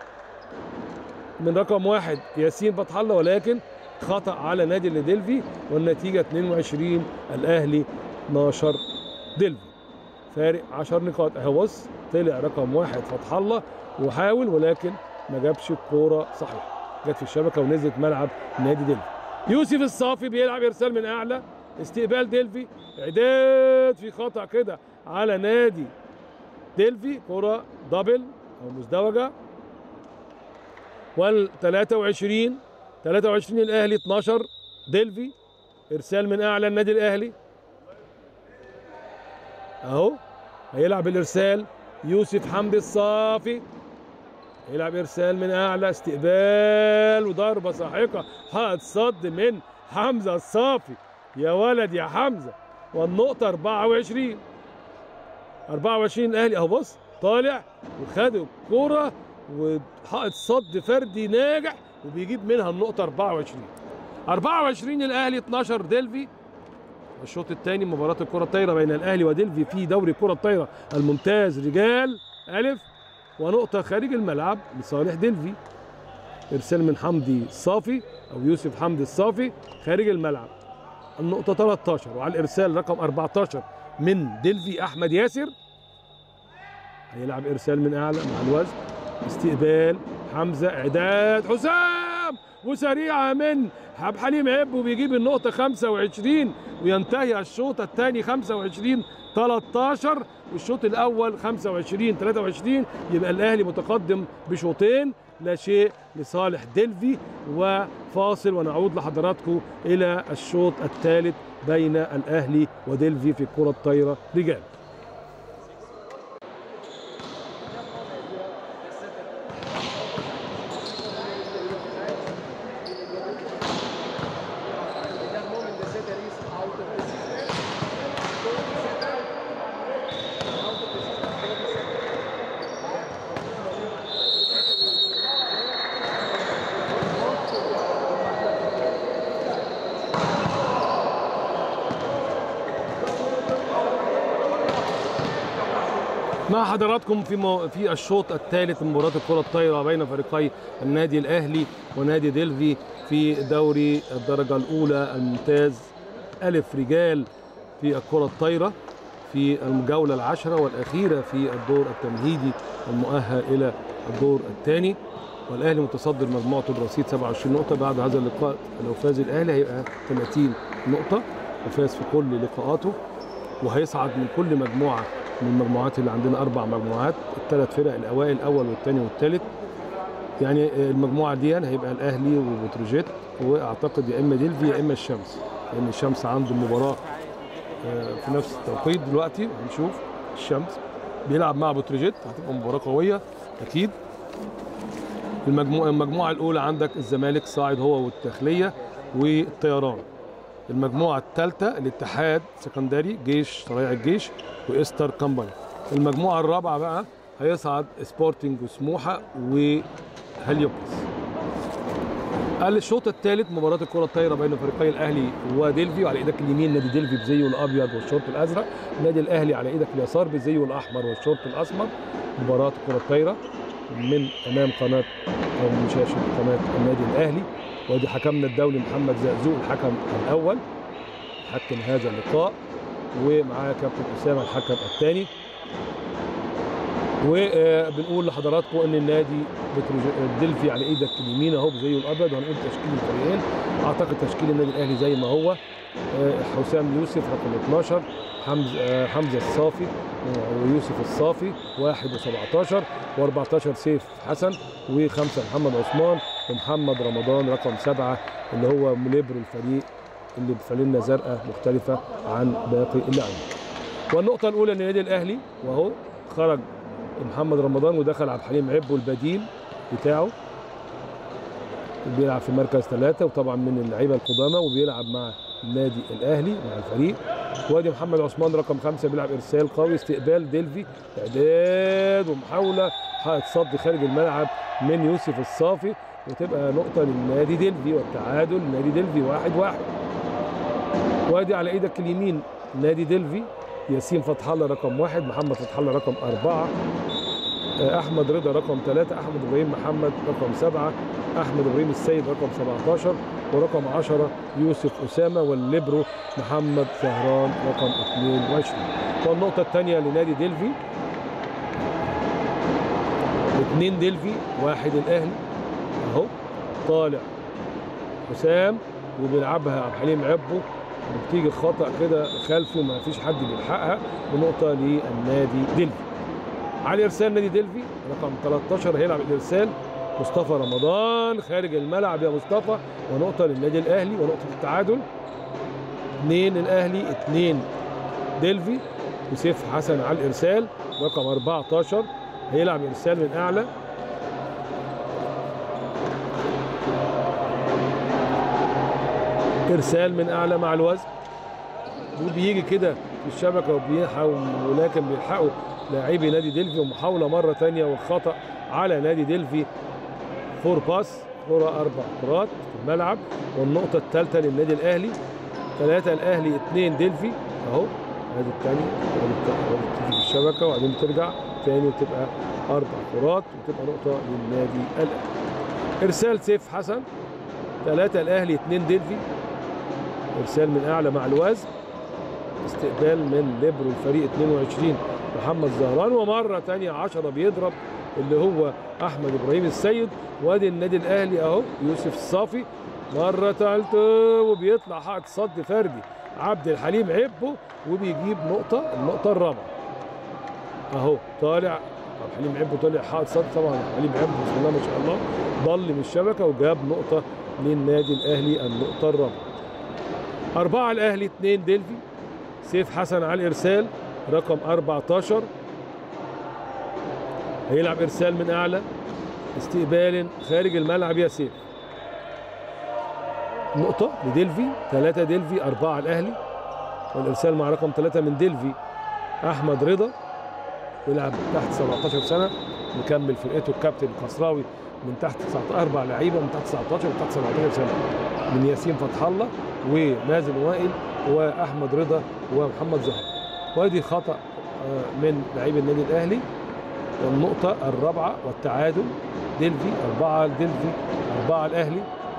Speaker 1: من رقم واحد ياسين فتح الله ولكن خطا على نادي ديلفي والنتيجه 22 الاهلي 12 ديلفي فارق 10 نقاط اهو بص طلع رقم واحد فتح الله وحاول ولكن ما جابش الكوره صحيح جت في الشبكه ونزلت ملعب نادي ديلفي يوسف الصافي بيلعب ارسال من اعلى استقبال ديلفي اعداد في خطا كده على نادي ديلفي كره دبل او مزدوجه وال 23 23 الاهلي 12 ديلفي ارسال من اعلى النادي الاهلي اهو هيلعب الارسال يوسف حمدي الصافي يلعب ارسال من اعلى استقبال وضربه ساحقه حائط صد من حمزه الصافي يا ولد يا حمزه والنقطه 24 24 الاهلي اهو بص طالع وخد الكوره وحائط صد فردي ناجح وبيجيب منها النقطه 24 24 الاهلي 12 ديلفي الشوط الثاني مباراة الكرة الطايرة بين الأهلي وديلفي في دوري الكرة الطايرة الممتاز رجال ألف ونقطة خارج الملعب لصالح ديلفي إرسال من حمدي الصافي أو يوسف حمدي الصافي خارج الملعب النقطة 13 وعلى الإرسال رقم 14 من ديلفي أحمد ياسر هيلعب ارسال من اعلى مع الوزن استقبال حمزه اعداد حسام وسريعه من عبد الحليم عبو بيجيب النقطه 25 وينتهي الشوط الثاني 25 13 والشوط الاول 25 23 يبقى الاهلي متقدم بشوطين لا شيء لصالح ديلفي وفاصل ونعود لحضراتكم الى الشوط الثالث بين الاهلي وديلفي في الكره الطايره رجال مع حضراتكم في مو في الشوط الثالث من مباراه الكره الطايره بين فريقي النادي الاهلي ونادي ديلفي في دوري الدرجه الاولى الممتاز الف رجال في الكره الطايره في الجوله العاشره والاخيره في الدور التمهيدي المؤهل الى الدور الثاني والاهلي متصدر مجموعته برصيد 27 نقطه بعد هذا اللقاء لو فاز الاهلي هيبقى 30 نقطه وفاز في كل لقاءاته وهيصعد من كل مجموعه من المجموعات اللي عندنا اربع مجموعات الثلاث فرق الاوائل الاول والثاني والثالث يعني المجموعه دي هيبقى الاهلي وبتروجيت واعتقد يا اما ديلفي يا اما الشمس لان الشمس عنده مباراه في نفس التوقيت دلوقتي هنشوف الشمس بيلعب مع بتروجيت هتبقى مباراه قويه اكيد المجموعه المجموعه الاولى عندك الزمالك صاعد هو والداخليه والطيران المجموعة الثالثة الاتحاد سكندري جيش طلائع الجيش وإستر كامباني المجموعة الرابعة بقى هيصعد سبورتنج وسموحة وهليوبلس الشوط الثالث مباراة الكرة الطايرة بين فريقي الأهلي وديلفي وعلى إيدك اليمين نادي ديلفي بزيه الأبيض والشورت الأزرق نادي الأهلي على إيدك اليسار بزيه الأحمر والشورت الأسمر مباراة الكرة الطايرة من أمام قناة أو من شاشة قناة النادي الأهلي وادي حكمنا الدولي محمد زقزوق الحكم الاول حكم هذا اللقاء ومعاه كابتن اسامه الحكم الثاني وبنقول لحضراتكم ان النادي ديلفي على ايدك اليمين اهو زيه الابيض وهنقول تشكيل الفريقين اعتقد تشكيل النادي الاهلي زي ما هو حسام يوسف رقم 12 حمزه حمزه الصافي ويوسف الصافي 1 و17 و14 سيف حسن وخمسه محمد عثمان ومحمد رمضان رقم سبعه اللي هو مليبرو الفريق اللي بفانلة زرقاء مختلفة عن باقي اللاعبين. والنقطة الأولى للنادي الأهلي وهو خرج محمد رمضان ودخل عبد الحليم عبو البديل بتاعه بيلعب في مركز ثلاثة وطبعا من اللعيبة القدامى وبيلعب مع النادي الأهلي مع الفريق وادي محمد عثمان رقم خمسة بيلعب إرسال قوي استقبال ديلفي إعداد ومحاولة حائط صد خارج الملعب من يوسف الصافي وتبقى نقطة للنادي ديلفي والتعادل لنادي ديلفي واحد واحد وادي على ايدك اليمين نادي ديلفي ياسين فتح الله رقم واحد محمد فتح الله رقم أربعة أحمد رضا رقم ثلاثة أحمد إبراهيم محمد رقم سبعة أحمد إبراهيم السيد رقم 17 ورقم 10 يوسف أسامة والليبرو محمد زهران رقم 22 والنقطة الثانية لنادي ديلفي اثنين ديلفي واحد الأهلي أهو طالع حسام وبيلعبها عبد الحليم عبو وبتيجي خطا كده خلفي وما فيش حد بيلحقها ونقطه للنادي ديلفي على ارسال نادي ديلفي رقم 13 هيلعب الارسال مصطفى رمضان خارج الملعب يا مصطفى ونقطه للنادي الاهلي ونقطه التعادل اثنين الاهلي اثنين ديلفي وسيف حسن على الارسال رقم 14 هيلعب ارسال من اعلى ارسال من اعلى مع الوزن وبيجي كده في الشبكه وبيحاول ولكن بيلحقوا لاعبي نادي ديلفي ومحاوله مره ثانيه والخطا على نادي ديلفي فور باس كره اربع كرات في الملعب والنقطه الثالثه للنادي الاهلي ثلاثه الاهلي اثنين ديلفي اهو ادي الثاني ادي في الشبكه وبعدين بترجع ثاني وتبقى اربع كرات وتبقى نقطه للنادي الاهلي ارسال سيف حسن ثلاثه الاهلي اثنين ديلفي ارسال من اعلى مع الوزن استقبال من ليبرو الفريق 22 محمد زهران ومره تانية 10 بيضرب اللي هو احمد ابراهيم السيد وادي النادي الاهلي اهو يوسف الصافي مره ثالثه وبيطلع حائط صد فردي عبد الحليم عبه وبيجيب نقطه النقطه الرابعه اهو طالع عبد الحليم عبه طلع حائط صد طبعا عبد الحليم عبه بسم الله ما شاء الله ضل من الشبكه وجاب نقطه للنادي الاهلي النقطه الرابعه أربعة الأهلي اثنين ديلفي سيف حسن على الإرسال رقم 14 هيلعب إرسال من أعلى استقبال خارج الملعب يا سيف نقطة لديلفي ثلاثة ديلفي أربعة الأهلي والإرسال مع رقم ثلاثة من ديلفي أحمد رضا يلعب تحت 17 سنة مكمل فرقته الكابتن القصراوي من تحت 19 أربع لعيبة من تحت 19 ومن تحت 17 سنة من ياسين فتح الله ومازن وائل واحمد رضا ومحمد زهر وادي خطا من لعيب النادي الاهلي النقطه الرابعه والتعادل ديلفي اربعه ديلفي اربعه الاهلي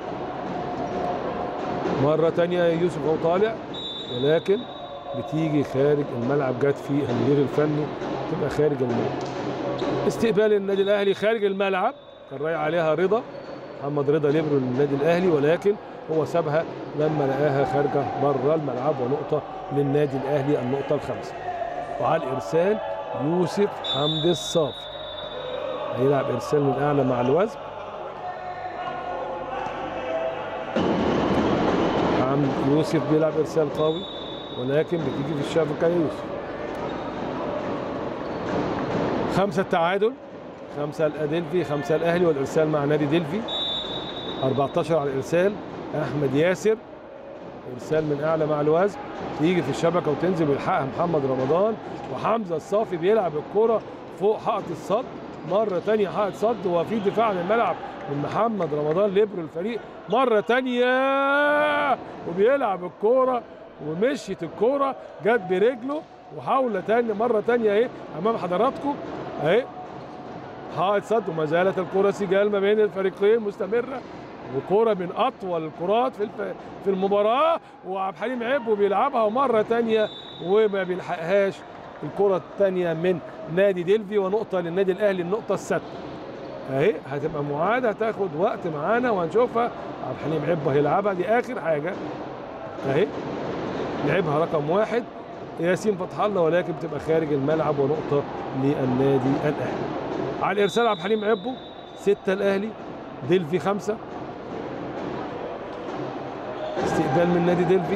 Speaker 1: مره ثانيه يوسف هو طالع ولكن بتيجي خارج الملعب جت في المدير الفني تبقى خارج الملعب استقبال النادي الاهلي خارج الملعب كان رايح عليها رضا محمد رضا ليبرو للنادي الاهلي ولكن هو سابها لما لقاها خارجه بره الملعب ونقطه للنادي الاهلي النقطه الخامسه وعلى الارسال يوسف حمدي الصافي هيلعب ارسال من اعلى مع الوزن حمد يوسف بيلعب ارسال قوي ولكن بتيجي في الشبكه يوسف خمسه التعادل خمسه الادلفي خمسه الاهلي والارسال مع نادي دلفي 14 على الارسال احمد ياسر ارسال من اعلى مع الوزن تيجي في الشبكه وتنزل ويلحقها محمد رمضان وحمزه الصافي بيلعب الكره فوق حائط الصد مره ثانيه حائط صد وفي دفاع عن الملعب من محمد رمضان ليبرو الفريق مره ثانيه وبيلعب الكوره ومشيت الكوره جت برجله وحاول تاني مره ثانيه اهي امام حضراتكم اهي حائط صد وما زالت الكره سجال ما بين الفريقين مستمره وكرة من أطول الكرات في في المباراة وعبد الحليم عبو بيلعبها مرة تانية وما بيلحقهاش الكرة الثانية من نادي ديلفي ونقطة للنادي الأهلي النقطة السادسة أهي هتبقى معادة هتاخد وقت معانا وهنشوفها عبد الحليم عبو هيلعبها دي آخر حاجة أهي لعبها رقم واحد ياسين فتح الله ولكن بتبقى خارج الملعب ونقطة للنادي الأهلي على الإرسال عبد الحليم عبو ستة الأهلي ديلفي خمسة استقبال من نادي ديلفي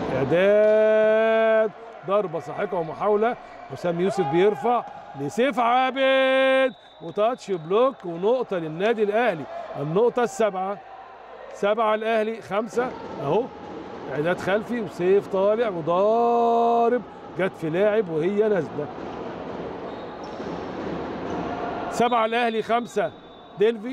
Speaker 1: اعداد ضربه ساحقه ومحاوله حسام يوسف بيرفع لسيف عابد وتاتش بلوك ونقطه للنادي الاهلي النقطه السابعه سبعه الاهلي خمسه اهو اعداد خلفي وسيف طالع وضارب جت في لاعب وهي نازله سبعه الاهلي خمسه ديلفي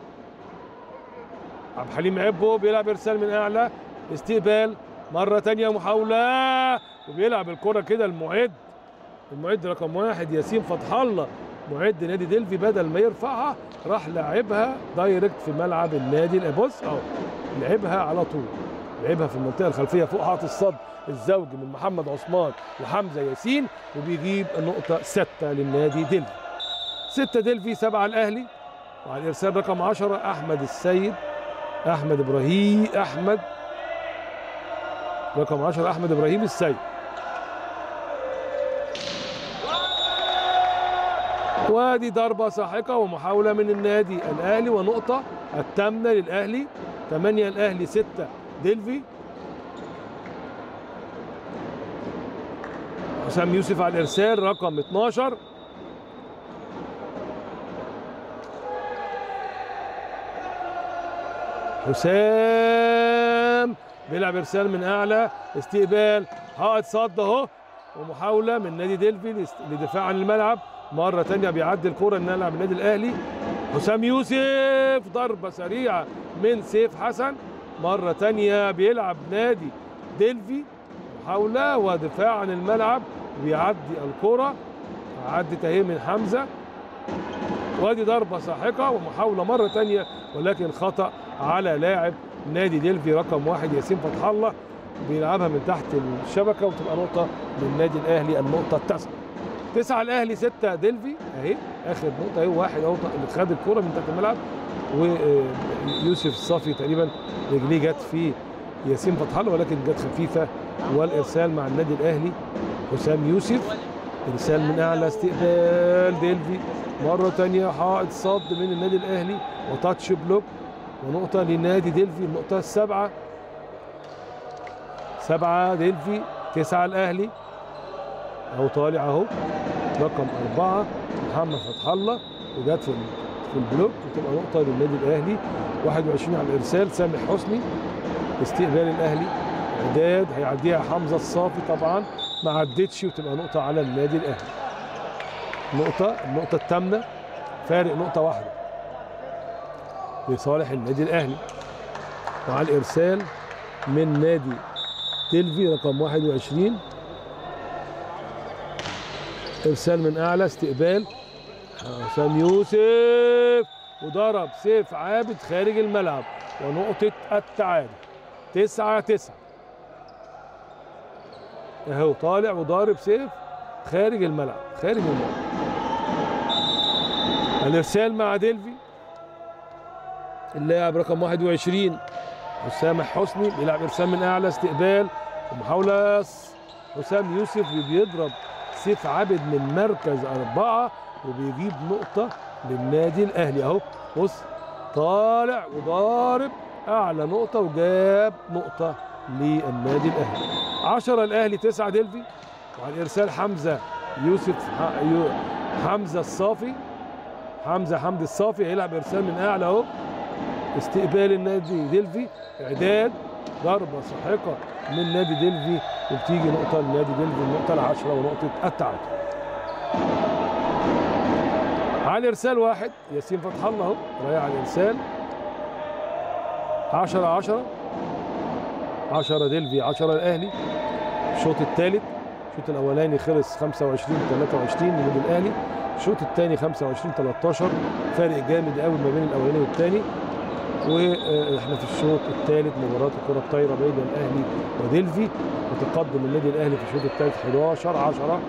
Speaker 1: عبد الحليم عبو بيلعب ارسال من اعلى استقبال مره ثانيه محاوله وبيلعب الكره كده المعد المعد رقم واحد ياسين فتح الله معد نادي ديلفي بدل ما يرفعها راح لعبها دايركت في ملعب النادي بص اهو لعبها على طول لعبها في المنطقه الخلفيه فوق حائط الصد الزوجي من محمد عثمان وحمزه ياسين وبيجيب النقطه سته للنادي ديلفي سته ديلفي سبعه الاهلي وعلى الارسال رقم 10 احمد السيد احمد ابراهيم احمد رقم 10 احمد ابراهيم السيد وادي ضربه ساحقه ومحاوله من النادي الاهلي ونقطه الثامنه للاهلي 8 الاهلي 6 ديلفي حسام يوسف على الارسال رقم 12 حسام بيلعب ارسال من اعلى استقبال حائط صد اهو ومحاوله من نادي ديلفي لدفاع عن الملعب مره ثانيه بيعدي الكره ان يلعب النادي الاهلي حسام يوسف ضربه سريعه من سيف حسن مره ثانيه بيلعب نادي ديلفي محاوله ودفاع عن الملعب بيعدي الكره عدت اهي من حمزه وادي ضربه ساحقه ومحاوله مره ثانيه ولكن خطا على لاعب نادي ديلفي رقم واحد ياسين فتح الله بيلعبها من تحت الشبكه وتبقى نقطه للنادي الاهلي النقطه التاسعه تسعة الاهلي ستة ديلفي اهي اخر نقطه اهي واحد اهو اللي خد الكوره من تحت الملعب ويوسف الصافي تقريبا رجليه جت في ياسين فتح الله ولكن جت خفيفه والارسال مع النادي الاهلي حسام يوسف ارسال من اعلى استقبال ديلفي مره ثانيه حائط صد من النادي الاهلي وتاتش بلوك ونقطه لنادي ديلفي النقطه السابعه سبعه ديلفي تسعه الاهلي اهو طالع اهو رقم اربعه محمد فتح الله وجت في في البلوك وتبقى نقطه للنادي الاهلي 21 على الارسال سامح حسني استقبال الاهلي اعداد هيعديها حمزه الصافي طبعا ما عدتش وتبقى نقطه على النادي الاهلي نقطه النقطه الثامنه فارق نقطه واحده لصالح النادي الاهلي مع الارسال من نادي تلفي رقم 21 ارسال من اعلى استقبال حسام يوسف وضرب سيف عابد خارج الملعب ونقطة التعادل تسعة تسعة اهو طالع وضارب سيف خارج الملعب خارج الملعب الارسال مع ديلفي اللاعب رقم 21 حسام حسني بيلعب ارسال من اعلى استقبال ومحاولة حسام يوسف بيضرب سيف عابد من مركز أربعة وبيجيب نقطة للنادي الأهلي أهو بص طالع وضارب أعلى نقطة وجاب نقطة للنادي الأهلي 10 الأهلي 9 ديلفي وعلى الإرسال حمزة يوسف حمزة الصافي حمزة حمدي الصافي هيلعب إرسال من أعلى أهو استقبال النادي ديلفي إعداد ضربة ساحقة من نادي ديلفي وبتيجي نقطة لنادي ديلفي النقطة العشرة ونقطة التعادل. على الإرسال واحد ياسين فتح الله أهو رايح على الإرسال 10 10 10 ديلفي 10 الأهلي الشوط الثالث الشوط الأولاني خلص 25 23 للنادي الأهلي الشوط الثاني 25 13 فارق جامد قوي ما بين الأولاني والثاني واحنا في الشوط الثالث مباراه الكره الطايره بين الاهلي وديلفي وتقدم النادي الاهلي في الشوط الثالث 11 10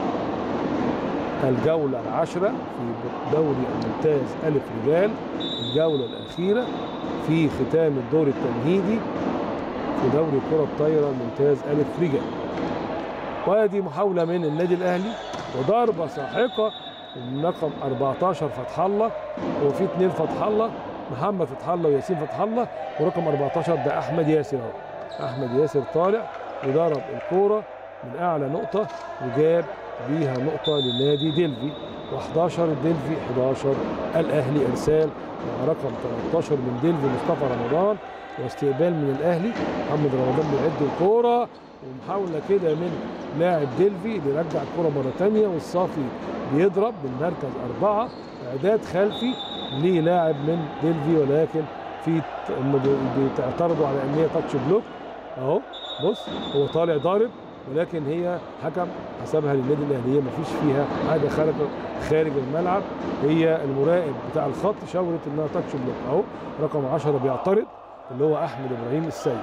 Speaker 1: الجوله العاشره في دوري الممتاز الف رجال الجوله الاخيره في ختام الدور التمهيدي في دوري الكره الطايره الممتاز الف رجال وادي محاوله من النادي الاهلي وضربه ساحقه من رقم 14 فتح الله وفي اثنين فتح الله محمد فتح الله وياسين فتح الله ورقم 14 ده احمد ياسر اهو احمد ياسر طالع وضرب الكوره من اعلى نقطه وجاب بيها نقطه لنادي ديلفي و11 الديلفي 11 الاهلي ارسال مع رقم 13 من ديلفي مصطفى رمضان واستقبال من الاهلي محمد رمضان بيعد الكوره ومحاوله كده من لاعب ديلفي بيرجع الكوره مره ثانيه والصافي بيضرب من مركز اربعه اعداد خلفي للاعب من ديلفي ولكن في بيعترضوا على ان هي تاتش بلوك اهو بص هو طالع ضارب ولكن هي حكم حسبها للنادي الاهلي ما فيش فيها حاجه خارج خارج الملعب هي المراقب بتاع الخط شاورت انها تاتش بلوك اهو رقم 10 بيعترض اللي هو احمد ابراهيم السيد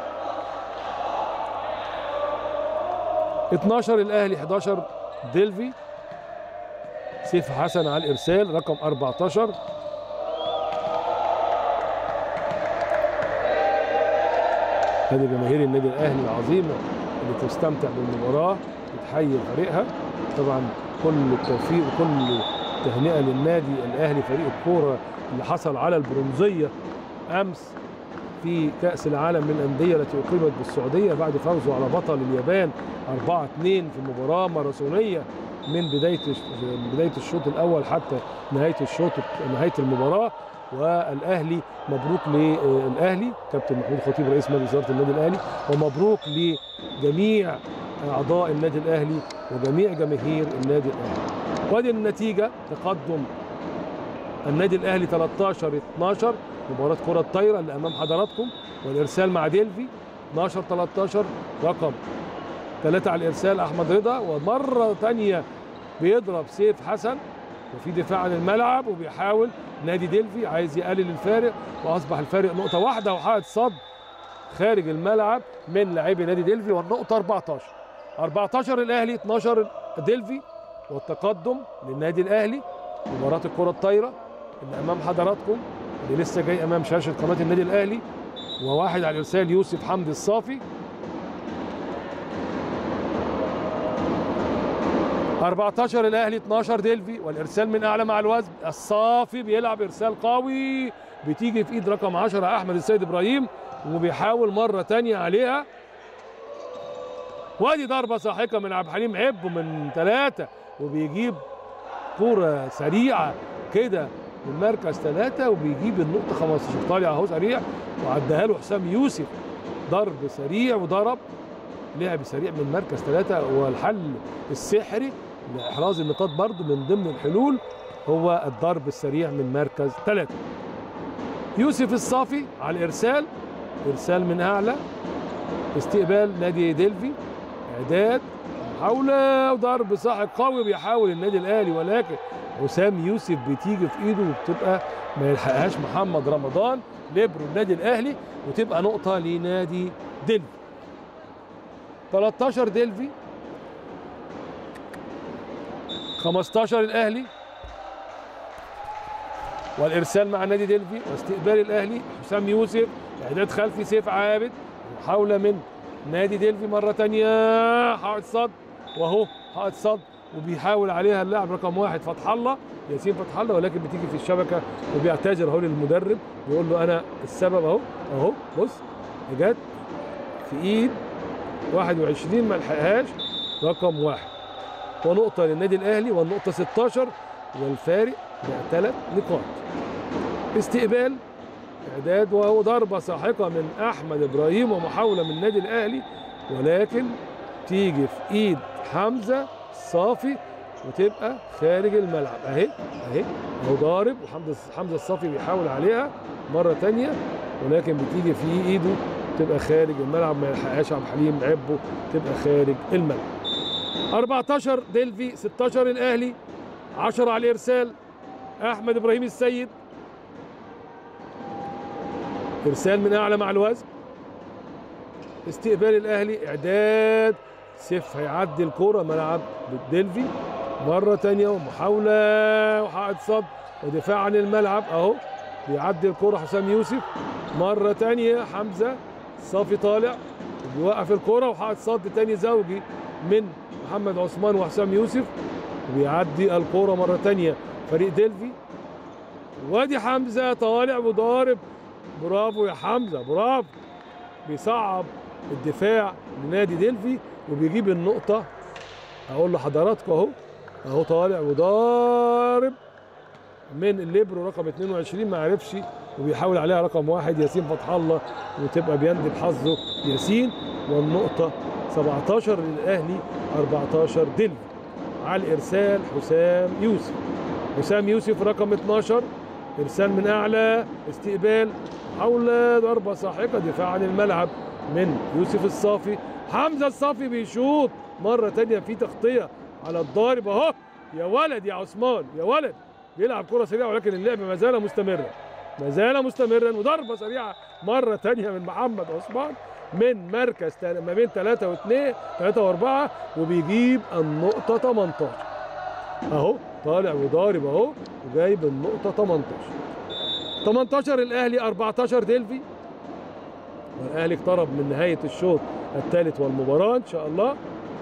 Speaker 1: 12 الاهلي 11 ديلفي سيف حسن على الارسال رقم 14 هذه جماهير النادي الاهلي العظيمه اللي تستمتع بالمباراه بتحيي فريقها طبعا كل التوفيق وكل تهنئه للنادي الاهلي فريق الكوره اللي حصل على البرونزيه امس في كاس العالم للانديه التي اقيمت بالسعوديه بعد فوزه على بطل اليابان 4 2 في مباراه ماراثونيه من بدايه من بدايه الشوط الاول حتى نهايه الشوط نهايه المباراه والاهلي مبروك للاهلي كابتن محمود خطيب رئيس مجلس اداره النادي الاهلي ومبروك لجميع اعضاء النادي الاهلي وجميع جماهير النادي الاهلي وادي النتيجه تقدم النادي الاهلي 13 12 مباراه كره الطايره اللي امام حضراتكم والارسال مع ديلفي 12 13 رقم ثلاثة على الارسال احمد رضا ومره ثانيه بيضرب سيف حسن وفي دفاع عن الملعب وبيحاول نادي ديلفي عايز يقلل الفارق واصبح الفارق نقطه واحده وحائط صد خارج الملعب من لاعبي نادي ديلفي والنقطه 14 14 الاهلي 12 ديلفي والتقدم للنادي الاهلي مباراه الكره الطايره اللي امام حضراتكم اللي لسه جاي امام شاشه قناه النادي الاهلي وواحد على الارسال يوسف حمدي الصافي 14 الاهلي 12 ديلفي والارسال من اعلى مع الوزن الصافي بيلعب ارسال قوي بتيجي في ايد رقم 10 احمد السيد ابراهيم وبيحاول مره تانية عليها وادي ضربه ساحقه من عبد الحليم عبو من ثلاثه وبيجيب كوره سريعه كده من مركز ثلاثه وبيجيب النقطه 15 طالع اهو سريع وعدها له حسام يوسف ضرب سريع وضرب لعب سريع من مركز ثلاثه والحل السحري لاحراز النقاط برضه من ضمن الحلول هو الضرب السريع من مركز ثلاثه يوسف الصافي على الارسال ارسال من اعلى استقبال نادي ديلفي اعداد محاوله وضرب ساحق قوي بيحاول النادي الاهلي ولكن حسام يوسف بتيجي في ايده وبتبقى ما يلحقهاش محمد رمضان ليبرو النادي الاهلي وتبقى نقطه لنادي ديلفي 13 ديلفي 15 الاهلي والارسال مع نادي ديلفي واستقبال الاهلي حسام يوسف اعداد خلفي سيف عابد محاوله من نادي ديلفي مره ثانيه حائط صد وهو حائط صد وبيحاول عليها اللاعب رقم واحد فتح الله ياسين فتح الله ولكن بتيجي في الشبكه وبيعتذر اهو للمدرب بيقول له انا السبب اهو اهو بص جت في ايد 21 ما لحقهاش رقم واحد ونقطة للنادي الأهلي والنقطة 16 والفارق بقى ثلاث نقاط استقبال إعداد وهو ضربة ساحقة من أحمد إبراهيم ومحاولة من النادي الأهلي ولكن تيجي في إيد حمزة صافي وتبقى خارج الملعب أهي أهي هو ضارب وحمزة حمزة الصافي بيحاول عليها مرة تانية ولكن بتيجي في إيده تبقى خارج الملعب ما يلحقهاش عبد الحليم عبه تبقى خارج الملعب 14 ديلفي 16 الاهلي 10 على الارسال احمد ابراهيم السيد ارسال من اعلى مع الوزن استقبال الاهلي اعداد سيف هيعدي الكرة ملعب ديلفي مرة تانية ومحاولة وحائط صد ودفاع عن الملعب اهو بيعدي الكرة حسام يوسف مرة تانية حمزة صافي طالع بيوقف الكرة وحائط صد تاني زوجي من محمد عثمان وحسام يوسف وبيعدي الكرة مرة تانية فريق ديلفي وادي حمزة طالع وضارب برافو يا حمزة برافو بيصعب الدفاع لنادي ديلفي وبيجيب النقطة أقول لحضراتكم أهو أهو طالع وضارب من الليبرو رقم 22 ما عرفش وبيحاول عليها رقم واحد ياسين فتح الله وتبقى بيندب حظه ياسين والنقطة 17 للأهلي 14 دل على الإرسال حسام يوسف حسام يوسف رقم 12 إرسال من أعلى استقبال محاولة ضربة ساحقة دفاع عن الملعب من يوسف الصافي حمزة الصافي بيشوط مرة تانية في تغطية على الضارب أهو يا ولد يا عثمان يا ولد بيلعب كرة سريعة ولكن اللعب ما زال مستمرا ما زال مستمرا وضربة سريعة مرة تانية من محمد عثمان من مركز ما بين 3 و2 3 و4 وبيجيب النقطة 18 اهو طالع وضارب اهو وجايب النقطة 18 18 الاهلي 14 ديلفي والاهلي اقترب من نهاية الشوط الثالث والمباراة ان شاء الله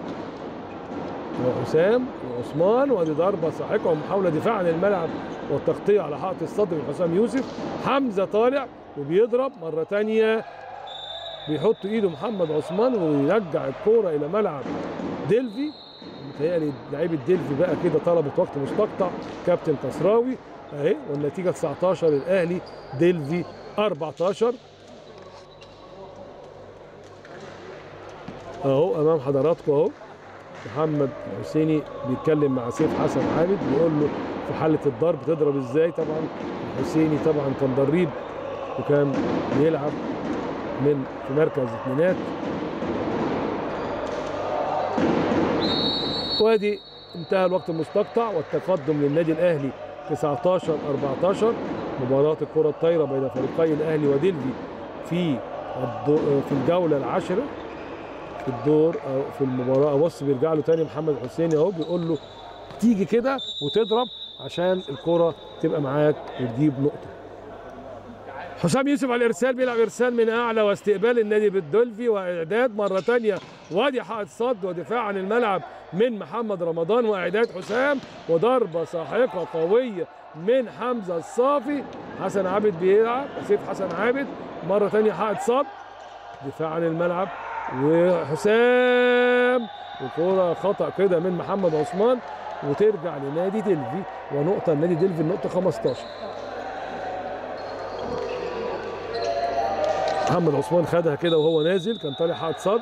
Speaker 1: وحسام وعثمان وادي ضربة ساحقة ومحاولة دفاع عن الملعب والتغطية على حائط الصدر من حسام يوسف حمزة طالع وبيضرب مرة تانية بيحط ايده محمد عثمان ويرجع الكوره الى ملعب ديلفي متهيألي لعيبه ديلفي بقى كده طلبت وقت مستقطع كابتن كسراوي اهي والنتيجه 19 الاهلي ديلفي 14 اهو امام حضراتكم اهو محمد الحسيني بيتكلم مع سيف حسن عابد بيقول له في حاله الضرب تضرب ازاي طبعا الحسيني طبعا كان ضريب وكان بيلعب من في مركز اثنينات وادي انتهى الوقت المستقطع والتقدم للنادي الاهلي 19 14 مباراة الكرة الطايرة بين فريقي الاهلي وديلفي في في الجولة العاشرة في الدور أو في المباراة بص بيرجع له تاني محمد حسين اهو بيقول له تيجي كده وتضرب عشان الكره تبقى معاك وتجيب نقطه حسام يوسف على الارسال بيلعب ارسال من اعلى واستقبال النادي بالدولفي واعداد مره ثانيه وادي حائط صد ودفاع عن الملعب من محمد رمضان واعداد حسام وضربه ساحقه قويه من حمزه الصافي حسن عابد بيلعب سيف حسن عابد مره ثانيه حائط صد دفاع عن الملعب وحسام وكرة خطأ كده من محمد عثمان وترجع لنادي دلفي ونقطة النادي دلفي النقطة 15 محمد عثمان خدها كده وهو نازل كان طالع حائط صد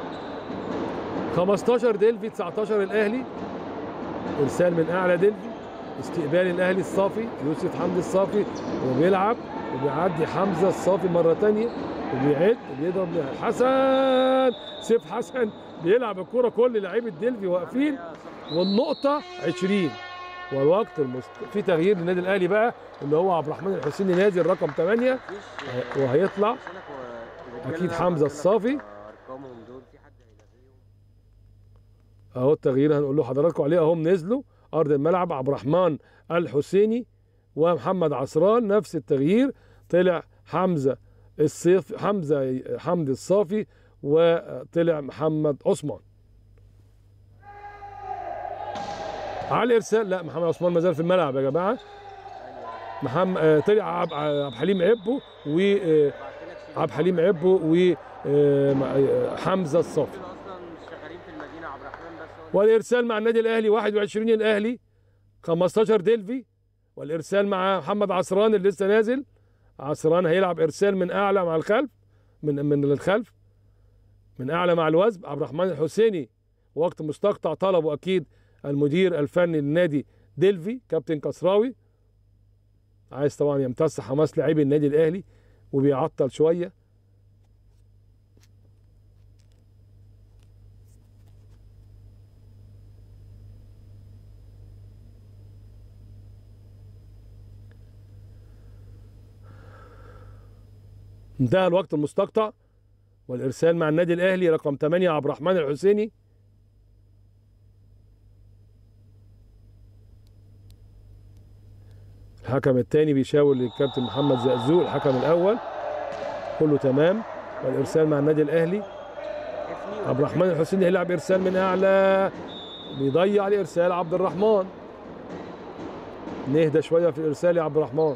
Speaker 1: 15 دلفي 19 الاهلي ارسال من اعلى دلفي استقبال الاهلي الصافي يوسف حمدي الصافي وبيلعب وبيعدي حمزه الصافي مره ثانيه وبيعد وبيضرب حسن سيف حسن بيلعب الكرة كل لعيبه دلفي واقفين والنقطه 20 والوقت المست... في تغيير للنادي الاهلي بقى اللي هو عبد الرحمن الحسيني نازل رقم 8 وهيطلع أكيد حمزة الصافي.
Speaker 2: ارقامهم دول في حد هيلغيهم
Speaker 1: اهو التغيير هنقول له حضراتكم عليه اهم نزلوا ارض الملعب عبد الرحمن الحسيني ومحمد عصران نفس التغيير طلع حمزه الصيف حمزه حمدي الصافي وطلع محمد عثمان على الارسال لا محمد عثمان ما زال في الملعب يا جماعه محمد آه، طلع عب- عبد الحليم عبو وعبد الحليم عبو وحمزه الصافي
Speaker 2: دول اصلا مش شغالين في المدينه عبد الرحمن بس هو
Speaker 1: والارسال مع النادي الاهلي 21 الاهلي 15 دلفي والارسال مع محمد عصران اللي لسه نازل عصران هيلعب ارسال من اعلى مع الخلف من من الخلف من اعلى مع الوزب عبد الرحمن الحسيني وقت مستقطع طلبه اكيد المدير الفني للنادي دلفي كابتن كسراوي عايز طبعا يمتص حماس لاعبي النادي الاهلي وبيعطل شويه انتهى الوقت المستقطع والارسال مع النادي الاهلي رقم 8 عبد الرحمن الحسيني الحكم الثاني بيشاور للكابتن محمد زقزوق الحكم الاول كله تمام والارسال مع النادي الاهلي عبد الرحمن الحسيني هيلعب ارسال من اعلى بيضيع الارسال عبد الرحمن نهدى شويه في الارسال يا عبد الرحمن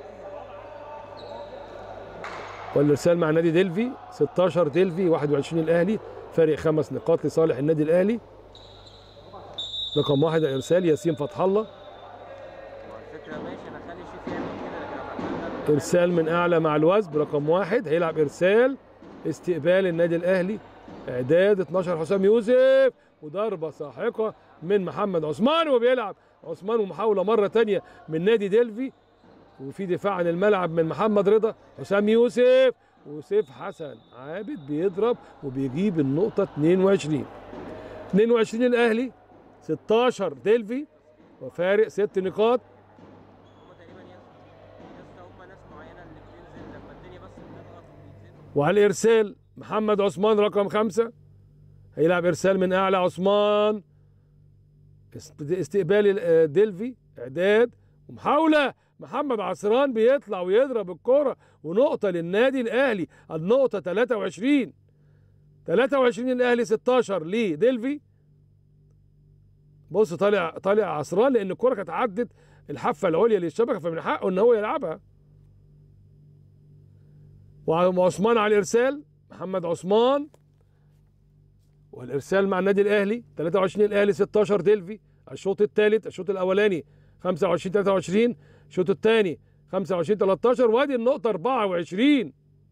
Speaker 1: والارسال مع نادي دلفي 16 دلفي 21 الاهلي فارق خمس نقاط لصالح النادي الاهلي رقم واحد الارسال ياسين فتح الله
Speaker 2: هو الفكره ماشي انا خلي شيف يعمل كده لكن عبد الرحمن ده
Speaker 1: ارسال من اعلى مع الوزب رقم واحد هيلعب ارسال استقبال النادي الاهلي اعداد 12 حسام يوسف وضربه ساحقه من محمد عثمان وبيلعب عثمان ومحاوله مره تانية من نادي دلفي وفي دفاع عن الملعب من محمد رضا حسام يوسف وسيف حسن عابد بيضرب وبيجيب النقطه 22 22 الاهلي 16 دلفي وفارق ست نقاط
Speaker 2: هم تقريبا يا اسطى هم ناس معينه اللي بتنزل لما الدنيا بس بتضغط وبينزلوا
Speaker 1: وعلى الارسال محمد عثمان رقم خمسة هيلعب ارسال من اعلى عثمان است- استقبال ال- ديلفي اعداد ومحاوله محمد عصران بيطلع ويضرب الكرة ونقطة للنادي الأهلي النقطة 23 23 الأهلي 16 لديلفي بص طالع طالع عصران لأن الكرة كانت عدت الحافة العليا للشبكة فمن حقه إن هو يلعبها وعثمان على الارسال محمد عثمان والارسال مع النادي الاهلي 23 الاهلي 16 ديلفي الشوط الثالث الشوط الاولاني 25 23 الشوط الثاني 25 13 وادي النقطه 24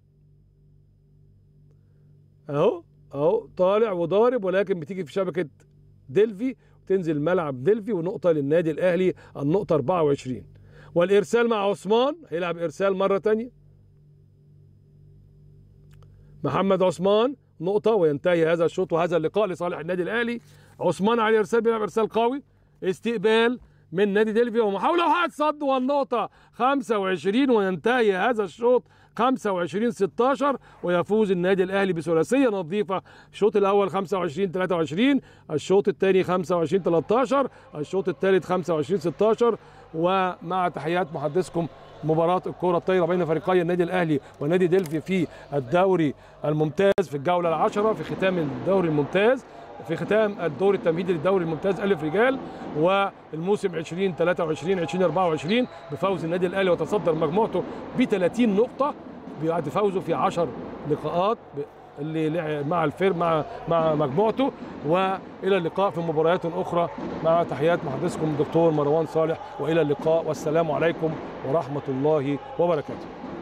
Speaker 1: اهو اهو طالع وضارب ولكن بتيجي في شبكه ديلفي وتنزل ملعب ديلفي ونقطه للنادي الاهلي النقطه 24 والارسال مع عثمان هيلعب ارسال مره ثانيه محمد عثمان نقطة وينتهي هذا الشوط وهذا اللقاء لصالح النادي الأهلي عثمان على الإرسال بيلعب إرسال قوي استقبال من نادي دلفي ومحاوله وحد صد والنقطه 25 وينتهي هذا الشوط 25 16 ويفوز النادي الاهلي بثلاثيه نظيفه الشوط الاول 25 23 الشوط الثاني 25 13 الشوط الثالث 25 16 ومع تحيات محدثكم مباراة الكرة الطايرة بين فريقي النادي الأهلي ونادي دلفي في الدوري الممتاز في الجولة العشرة في ختام الدوري الممتاز في ختام الدور التمهيدي للدوري الممتاز ألف رجال والموسم 20 23 20 24 بفوز النادي الأهلي وتصدر مجموعته ب 30 نقطة بعد فوزه في 10 لقاءات ب- اللي لعب مع الفير مع مع مجموعته والى اللقاء في مباريات اخرى مع تحيات محدثكم الدكتور مروان صالح والى اللقاء والسلام عليكم ورحمه الله وبركاته